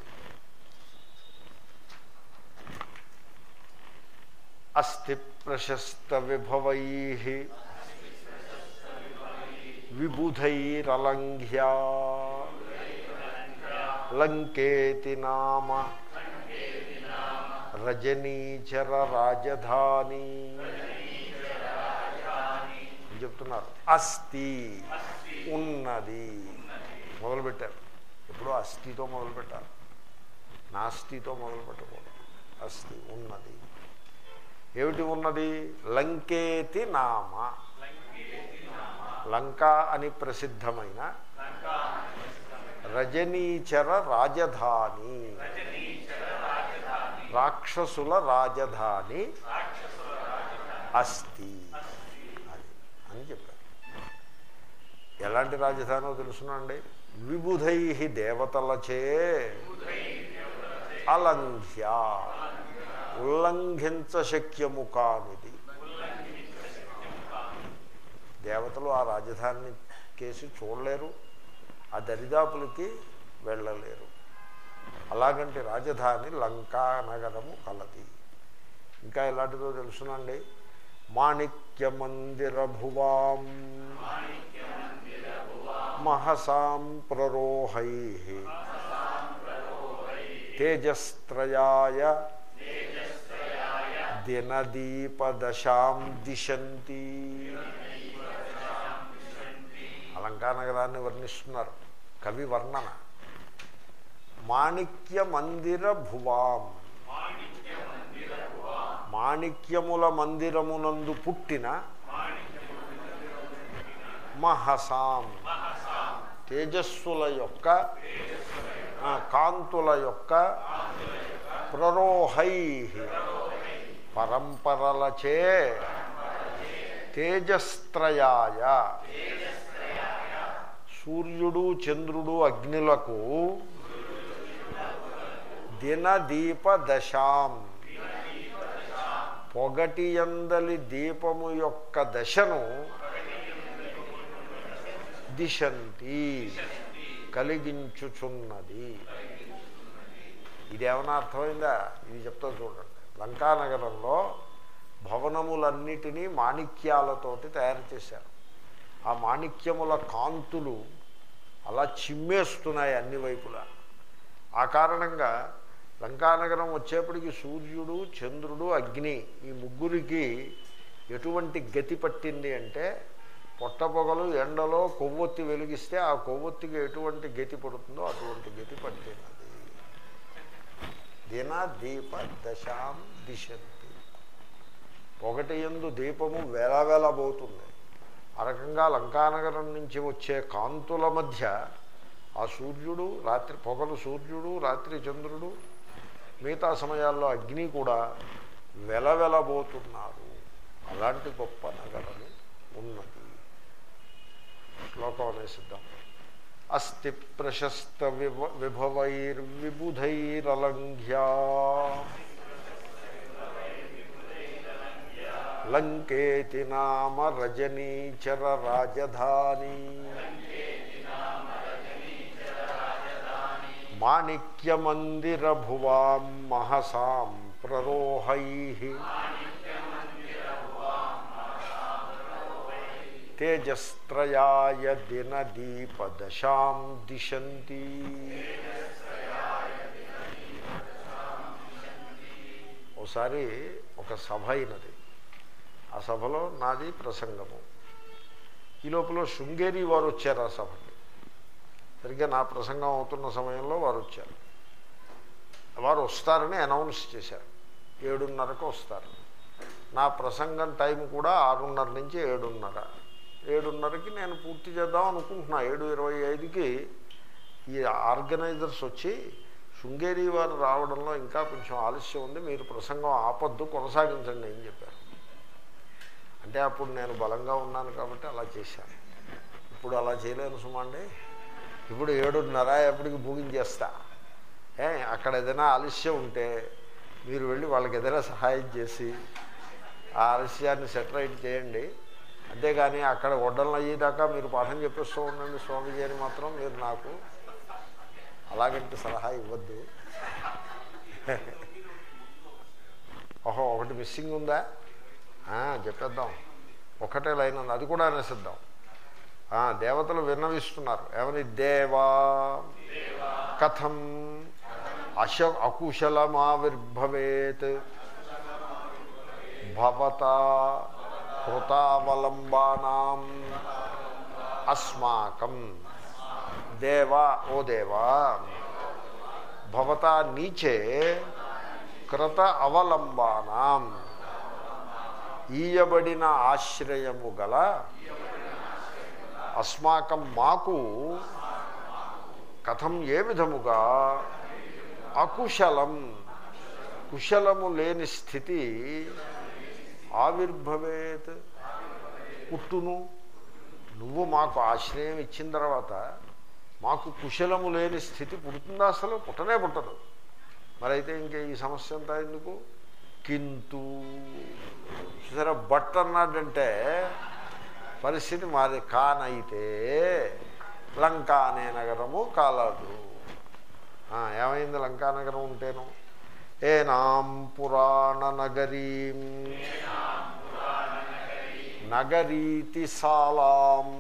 అస్థి ప్రశస్త విభవై విబుధైరలంఘ్యా లంకేతి నామ రజనీచర రాజధాని అని చెప్తున్నారు అస్థి ఉన్నది మొదలుపెట్టారు ఎప్పుడో అస్థితో మొదలు పెట్టారు నాస్తితో మొదలు పెట్టకూడదు అస్థి ఉన్నది ఏమిటి ఉన్నది లంకేతి నామ లంక అని ప్రసిద్ధమైన రజనీచర రాజధాని రాక్షసుల రాజధాని అస్థి అది అని చెప్పారు ఎలాంటి రాజధానో తెలుసునండి విబుధై దేవతలచే అలంఘ్య ఉల్లంఘించశక్యము కానిది దేవతలు ఆ రాజధానిని కేసి చూడలేరు ఆ దరిదాపులకి వెళ్ళలేరు అలాగంటి రాజధాని లంకా నగరము కలది ఇంకా ఎలాంటిదో తెలుసునండి మాణిక్య మందిర భువాం మహసాం ప్రరోహై తేజస్త్రయాయ దినదీపదశాం దిశంతి అలంకా నగరాన్ని వర్ణిస్తున్నారు కవి వర్ణన మాణిక్య మందిర భువాం మాణిక్యముల మందిరమునందు పుట్టిన మహసాం తేజస్సుల యొక్క ఆ, కాంతుల యొక్క ప్రరోహై పరంపరలచే తేజస్త్రయాయ సూర్యుడు చంద్రుడు అగ్నిలకు దినదీప దశాం పొగటి ఎందలి దీపము యొక్క దశను దిశంతి కలిగించుచున్నది ఇదేమన్నా అర్థమైందా ఇది చెప్తా చూడండి లంకానగరంలో భవనములన్నిటినీ మాణిక్యాలతోటి తయారు చేశారు ఆ మాణిక్యముల కాంతులు అలా చిమ్మేస్తున్నాయి అన్ని వైపులా ఆ కారణంగా లంకానగరం వచ్చేప్పటికి సూర్యుడు చంద్రుడు అగ్ని ఈ ముగ్గురికి ఎటువంటి గతి పట్టింది అంటే పొట్టపొగలు ఎండలో కొవ్వొత్తి వెలిగిస్తే ఆ కొవ్వొత్తికి ఎటువంటి గతి పడుతుందో అటువంటి గతి పట్టినది దిన దీప దశాం దిశంతి ఒకటి ఎందు దీపము వేలవేలబోతుంది ఆ రకంగా లంకానగరం నుంచి వచ్చే కాంతుల మధ్య ఆ సూర్యుడు రాత్రి పొగలు సూర్యుడు రాత్రి చంద్రుడు మిగతా సమయాల్లో అగ్ని కూడా వెలవెలబోతున్నారు అలాంటి గొప్ప నగరము ఉన్నది శ్లోకం అనేసిద్దాం అస్తి ప్రశస్త విభ విభవైర్విబుధైరలంఘ్యా లంకేతి నామ రజనీచర రాజధాని మాణిక్యమందిరభువాం మహసాం ప్రరోహై తేజస్త్రయాయ దినదీపదశాం దిశంతి ఒకసారి ఒక సభ అయినది ఆ సభలో నాది ప్రసంగము ఈ లోపల శృంగేరి వారు వచ్చారు ఆ సభకి సరిగ్గా నా ప్రసంగం అవుతున్న సమయంలో వారు వచ్చారు వారు వస్తారని అనౌన్స్ చేశారు ఏడున్నరకు వస్తారు నా ప్రసంగం టైం కూడా ఆరున్నర నుంచి ఏడున్నర ఏడున్నరకి నేను పూర్తి చేద్దాం అనుకుంటున్నా ఏడు ఇరవై ఐదుకి ఈ ఆర్గనైజర్స్ వచ్చి శృంగేరి వారు రావడంలో ఇంకా కొంచెం ఆలస్యం ఉంది మీరు ప్రసంగం ఆపద్దు కొనసాగించండి అని చెప్పారు అంటే అప్పుడు నేను బలంగా ఉన్నాను కాబట్టి అలా చేశాను ఇప్పుడు అలా చేయలేను సుమండి ఇప్పుడు ఏడున్నర ఎప్పటికి ముగించేస్తా ఏ అక్కడ ఏదైనా ఆలస్యం ఉంటే మీరు వెళ్ళి వాళ్ళకి ఏదైనా సహాయం చేసి ఆ ఆలస్యాన్ని సెటరైట్ చేయండి అంతేగాని అక్కడ వడ్డలను అయ్యేదాకా మీరు పాఠం చెప్పేస్తూ ఉండండి స్వామిజీ అని మాత్రం మీరు నాకు అలాగంటే సలహా ఇవ్వద్దు ఓహో ఒకటి మిస్సింగ్ ఉందా ఆ, చెప్పేద్దాం ఒకటే లైన్ ఉంది అది కూడా అనేసిద్దాం ఆ, దేవతలు విన్నవిస్తున్నారు ఏమని దేవా కథం అశ అకుశలమావిర్భవేత్ భవత కృతావలంబానాం అస్మాకం దేవా ఓ దేవా భవత నీచే కృత అవలంబానాం ఈయబడిన ఆశ్రయము గల అస్మాకం మాకు కథం ఏ విధముగా అకుశలం కుశలము లేని స్థితి ఆవిర్భవేత్ పుట్టును నువ్వు మాకు ఆశ్రయం ఇచ్చిన తర్వాత మాకు కుశలము లేని స్థితి పుడుతుందా అసలు పుట్టనే పుట్టదు మరైతే ఇంకా ఈ సమస్య అంతా ఎందుకు కింటు సరే బట్ అన్నాడంటే పరిస్థితి మాది కానైతే లంకా అనే నగరము కాలదు ఆ, ఏమైంది లంకా నగరం ఉంటేను ఏనాం పురాణ నగరీం నగరీతి సాలాం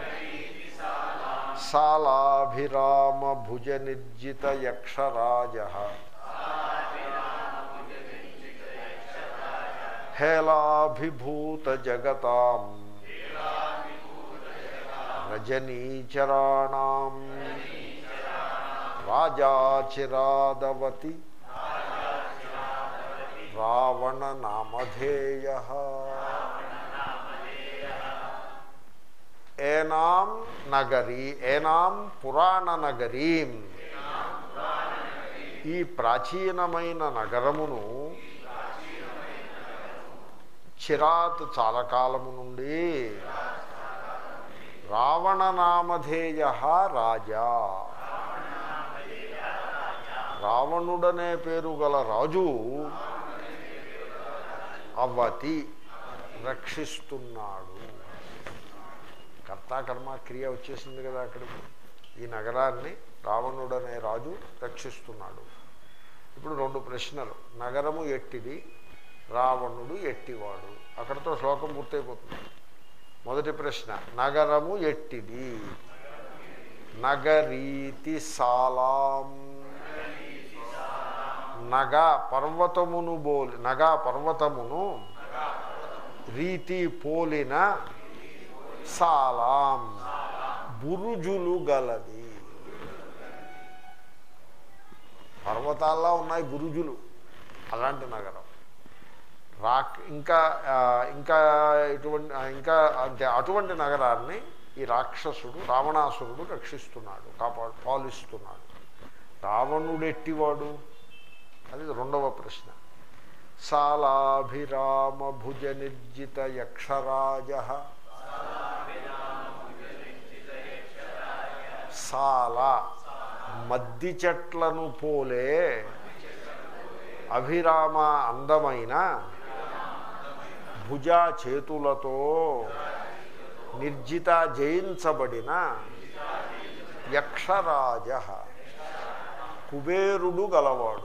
సాలాభిరామ భుజ నిర్జిత యక్షరాజ హేలాభిభూత జగతాం రజనీచరాణం రాజాచిరాదవతి రావణ నామధేయ ఏనాం నగరీ ఏనాం పురాణ నగరీం ఈ ప్రాచీనమైన నగరమును చిరాత్ చాలా కాలము నుండి రావణ నామధేయ రాజా రావణుడనే పేరు గల రాజు అవతి రక్షిస్తున్నాడు కర్త కర్త కర్మ క్రియ వచ్చేసింది కదా అక్కడికి ఈ నగరాన్ని రావణుడు అనే రాజు రక్షిస్తున్నాడు ఇప్పుడు రెండు ప్రశ్నలు నగరము ఎట్టిది రావణుడు ఎట్టివాడు అక్కడతో శ్లోకం పూర్తయిపోతుంది మొదటి ప్రశ్న నగరము ఎట్టిది నగరీతి సాలాం నగ పర్వతమును బోలి నగ పర్వతమును రీతి పోలిన సాలాం బురుజులు గలది పర్వతాల్లో ఉన్నాయి బురుజులు అలాంటి నగరం రాక్ ఇంకా ఆ, ఇంకా ఇటువంటి ఆ, ఇంకా అంటే అటువంటి నగరాన్ని ఈ రాక్షసుడు రావణాసురుడు రక్షిస్తున్నాడు కాపాడు పాలిస్తున్నాడు రావణుడు ఎట్టివాడు అది రెండవ ప్రశ్న సాలాభిరామ భుజ నిర్జిత యక్షరాజ సాల మద్ది చెట్లను పోలే అభిరామ అందమైన భుజ చేతులతో నిర్జిత జయించబడిన యక్షరాజ కుబేరుడు గలవాడు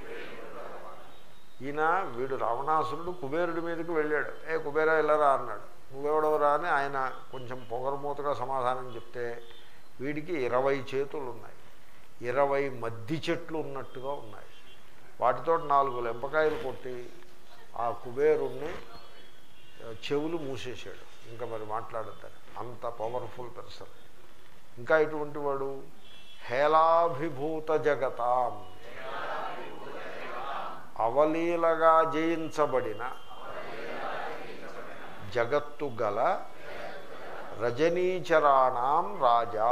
ఈయన వీడు రావణాసురుడు కుబేరుడి మీదకి వెళ్ళాడు ఏ కుబేరా వెళ్ళరా అన్నాడు నువ్వెవడవరా అని ఆయన కొంచెం పొగరమూతగా సమాధానం చెప్తే వీడికి ఇరవై చేతులు ఉన్నాయి ఇరవై మద్ది చెట్లు ఉన్నట్టుగా ఉన్నాయి వాటితో నాలుగు లెంపకాయలు కొట్టి ఆ కుబేరుణ్ణి చెవులు మూసేశాడు ఇంకా మరి మాట్లాడతారు అంత పవర్ఫుల్ పర్సన్ ఇంకా ఇటువంటి వాడు హేలాభిభూత జగతాం అవలీలగా జయించబడిన జగత్తు గల రజనీచరాణం రాజా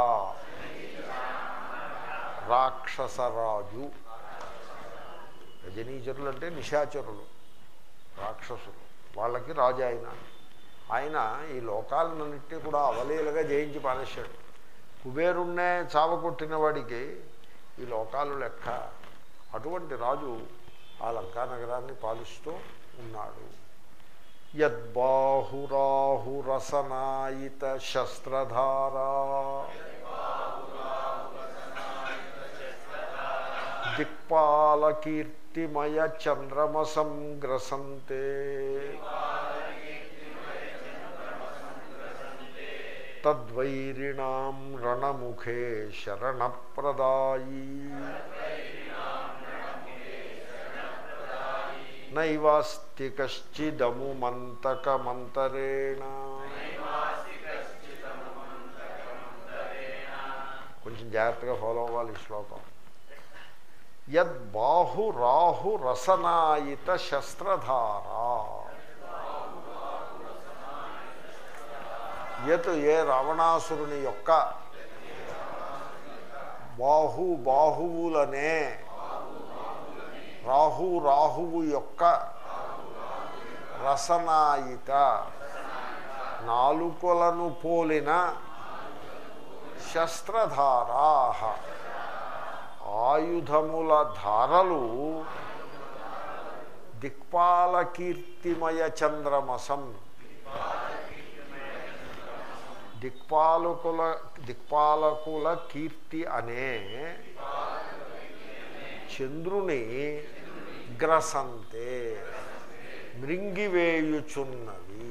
రాక్షసరాజు రజనీచరులు అంటే నిశాచరులు రాక్షసులు వాళ్ళకి రాజు ఆయన ఆయన ఈ లోకాలన్నింటినీ కూడా అవలీలగా జయించి పారేశాడు కుబేరుణ్ణే చావకొట్టిన వాడికి ఈ లోకాలు లెక్క అటువంటి రాజు ఆ లంకా నగరాన్ని పాలిస్తూ ఉన్నాడు యద్బాహురాహురసనాయిత శస్త్రధారా దిక్పాలకీర్తిమయ చంద్రమసం గ్రసంతే తద్వైరిణాం రణముఖే శరణప్రదాయీ నైవాస్తి కశ్చిదముమంతకమంతరేణ కొంచెం జాగ్రత్తగా ఫాలో అవ్వాలి ఈ శ్లోకం యద్బాహు రాహు రసనాయిత శస్త్రధారా యత్ ఏ రావణాసురుని యొక్క బాహు బాహువులనే రాహు రాహువు యొక్క రసనాయిత నాలుకలను పోలిన శస్త్రధారా ఆయుధముల ధారలు దిక్పాలకీర్తిమయ చంద్రమసం దిక్పాలకుల దిక్పాలకుల కీర్తి అనే చంద్రుని గ్రసంతే మృంగివేయుచున్నవి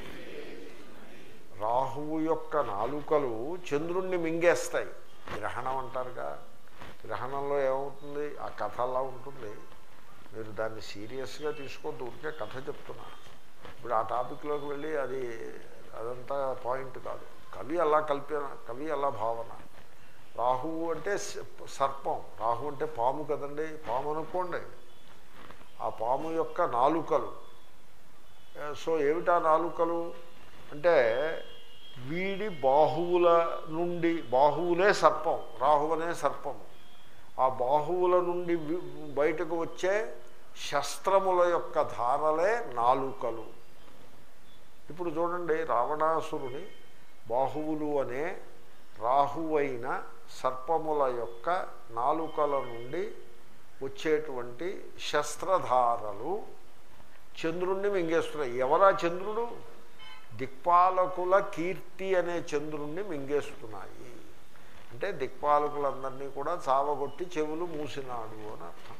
రాహువు యొక్క నాలుకలు చంద్రుణ్ణి మింగేస్తాయి గ్రహణం అంటారుగా గ్రహణంలో ఏమవుతుంది ఆ కథ అలా ఉంటుంది మీరు దాన్ని సీరియస్గా తీసుకోవద్దు ఊరికే కథ చెప్తున్నా ఇప్పుడు ఆ టాపిక్లోకి వెళ్ళి అది అదంతా పాయింట్ కాదు కవి అలా కల్పన కవి అలా భావన రాహువు అంటే స- సర్పం రాహు అంటే పాము కదండి పాము అనుకోండి ఆ పాము యొక్క నాలుకలు ఏ, సో ఏమిటా నాలుకలు అంటే వీడి బాహువుల నుండి బాహువులే సర్పం రాహువనే సర్పము ఆ బాహువుల నుండి వి- బయటకు వచ్చే శస్త్రముల యొక్క ధారలే నాలుకలు ఇప్పుడు చూడండి రావణాసురుని బాహువులు అనే రాహువైన సర్పముల యొక్క నాలుకల నుండి వచ్చేటువంటి శస్త్రధారలు చంద్రుణ్ణి మింగేస్తున్నాయి ఎవరా చంద్రుడు దిక్పాలకుల కీర్తి అనే చంద్రుణ్ణి మింగేస్తున్నాయి అంటే దిక్పాలకులందరినీ కూడా చావగొట్టి చెవులు మూసినాడు అని అర్థం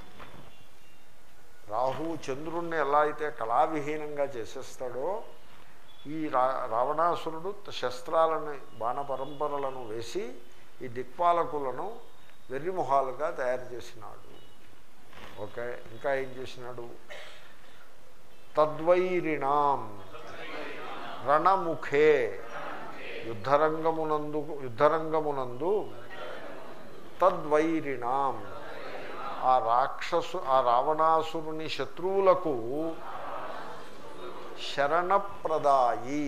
రాహువు చంద్రుణ్ణి ఎలా అయితే కళావిహీనంగా చేసేస్తాడో ఈ రా రావణాసురుడు శస్త్రాలని బాణ పరంపరలను వేసి ఈ దిక్పాలకులను వెర్రిమొహాలుగా తయారు చేసినాడు ఓకే ఇంకా ఏం చేసినాడు తద్వైరిణాం రణముఖే యుద్ధరంగమునందు యుద్ధరంగమునందు తద్వైరిణాం ఆ రాక్షసు ఆ రావణాసురుని శత్రువులకు శరణప్రదాయి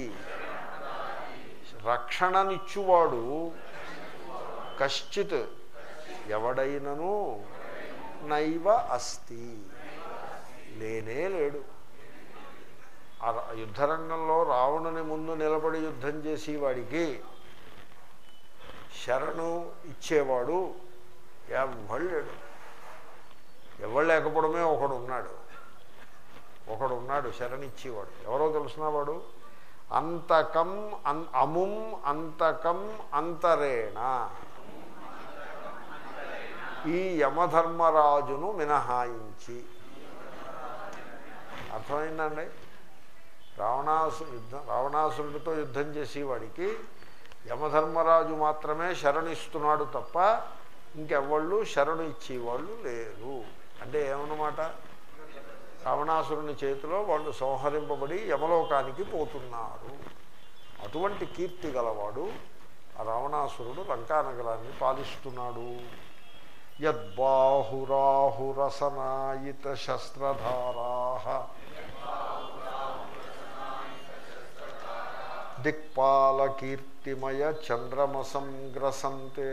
రక్షణనిచ్చువాడు కశ్చిత్ ఎవడైనను నైవ అస్తి లేనే లేడు ఆ ర- యుద్ధరంగంలో రావణుని ముందు నిలబడి యుద్ధం చేసేవాడికి శరణు ఇచ్చేవాడు ఎవడు లేడు ఎవడు లేకపోవడమే ఒకడు ఉన్నాడు ఒకడు ఉన్నాడు శరణిచ్చేవాడు ఎవరో తెలిసిన వాడు అంతకం అన్ అముం అంతకం అంతరేణ ఈ యమధర్మరాజును మినహాయించి అర్థమైందండి రావణాసు యుద్ధం రావణాసురుడితో యుద్ధం చేసేవాడికి యమధర్మరాజు మాత్రమే శరణిస్తున్నాడు తప్ప ఇంకెవ్వళ్ళు శరణు ఇచ్చేవాళ్ళు లేరు అంటే ఏమన్నమాట రావణాసురుని చేతిలో వాళ్ళు సంహరింపబడి యమలోకానికి పోతున్నారు అటువంటి కీర్తి గలవాడు ఆ రావణాసురుడు లంకానగరాన్ని పాలిస్తున్నాడు యద్బాహురాహురసనాయిత శస్త్రధారా దిక్పాలకీర్తిమయ చంద్రమసం గ్రసంతే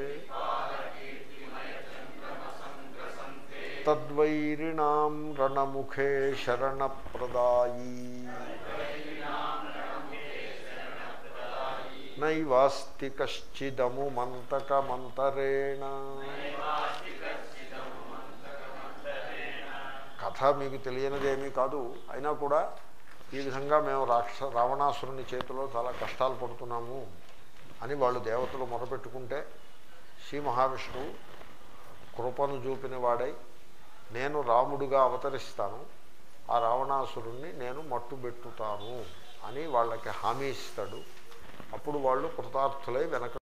తద్వైరిణాం రణముఖే శరణప్రదాయీ నైవాస్తి కశ్చిదము మంతకమంతరేణ కథ మీకు తెలియనిదేమీ కాదు అయినా కూడా ఈ విధంగా మేము రాక్ష రావణాసురుని చేతిలో చాలా కష్టాలు పడుతున్నాము అని వాళ్ళు దేవతలు మొరపెట్టుకుంటే శ్రీ మహావిష్ణువు కృపను చూపిన వాడై నేను రాముడుగా అవతరిస్తాను ఆ రావణాసురుణ్ణి నేను మట్టుబెట్టుతాను అని వాళ్ళకి హామీ ఇస్తాడు అప్పుడు వాళ్ళు కృతార్థులై వెనక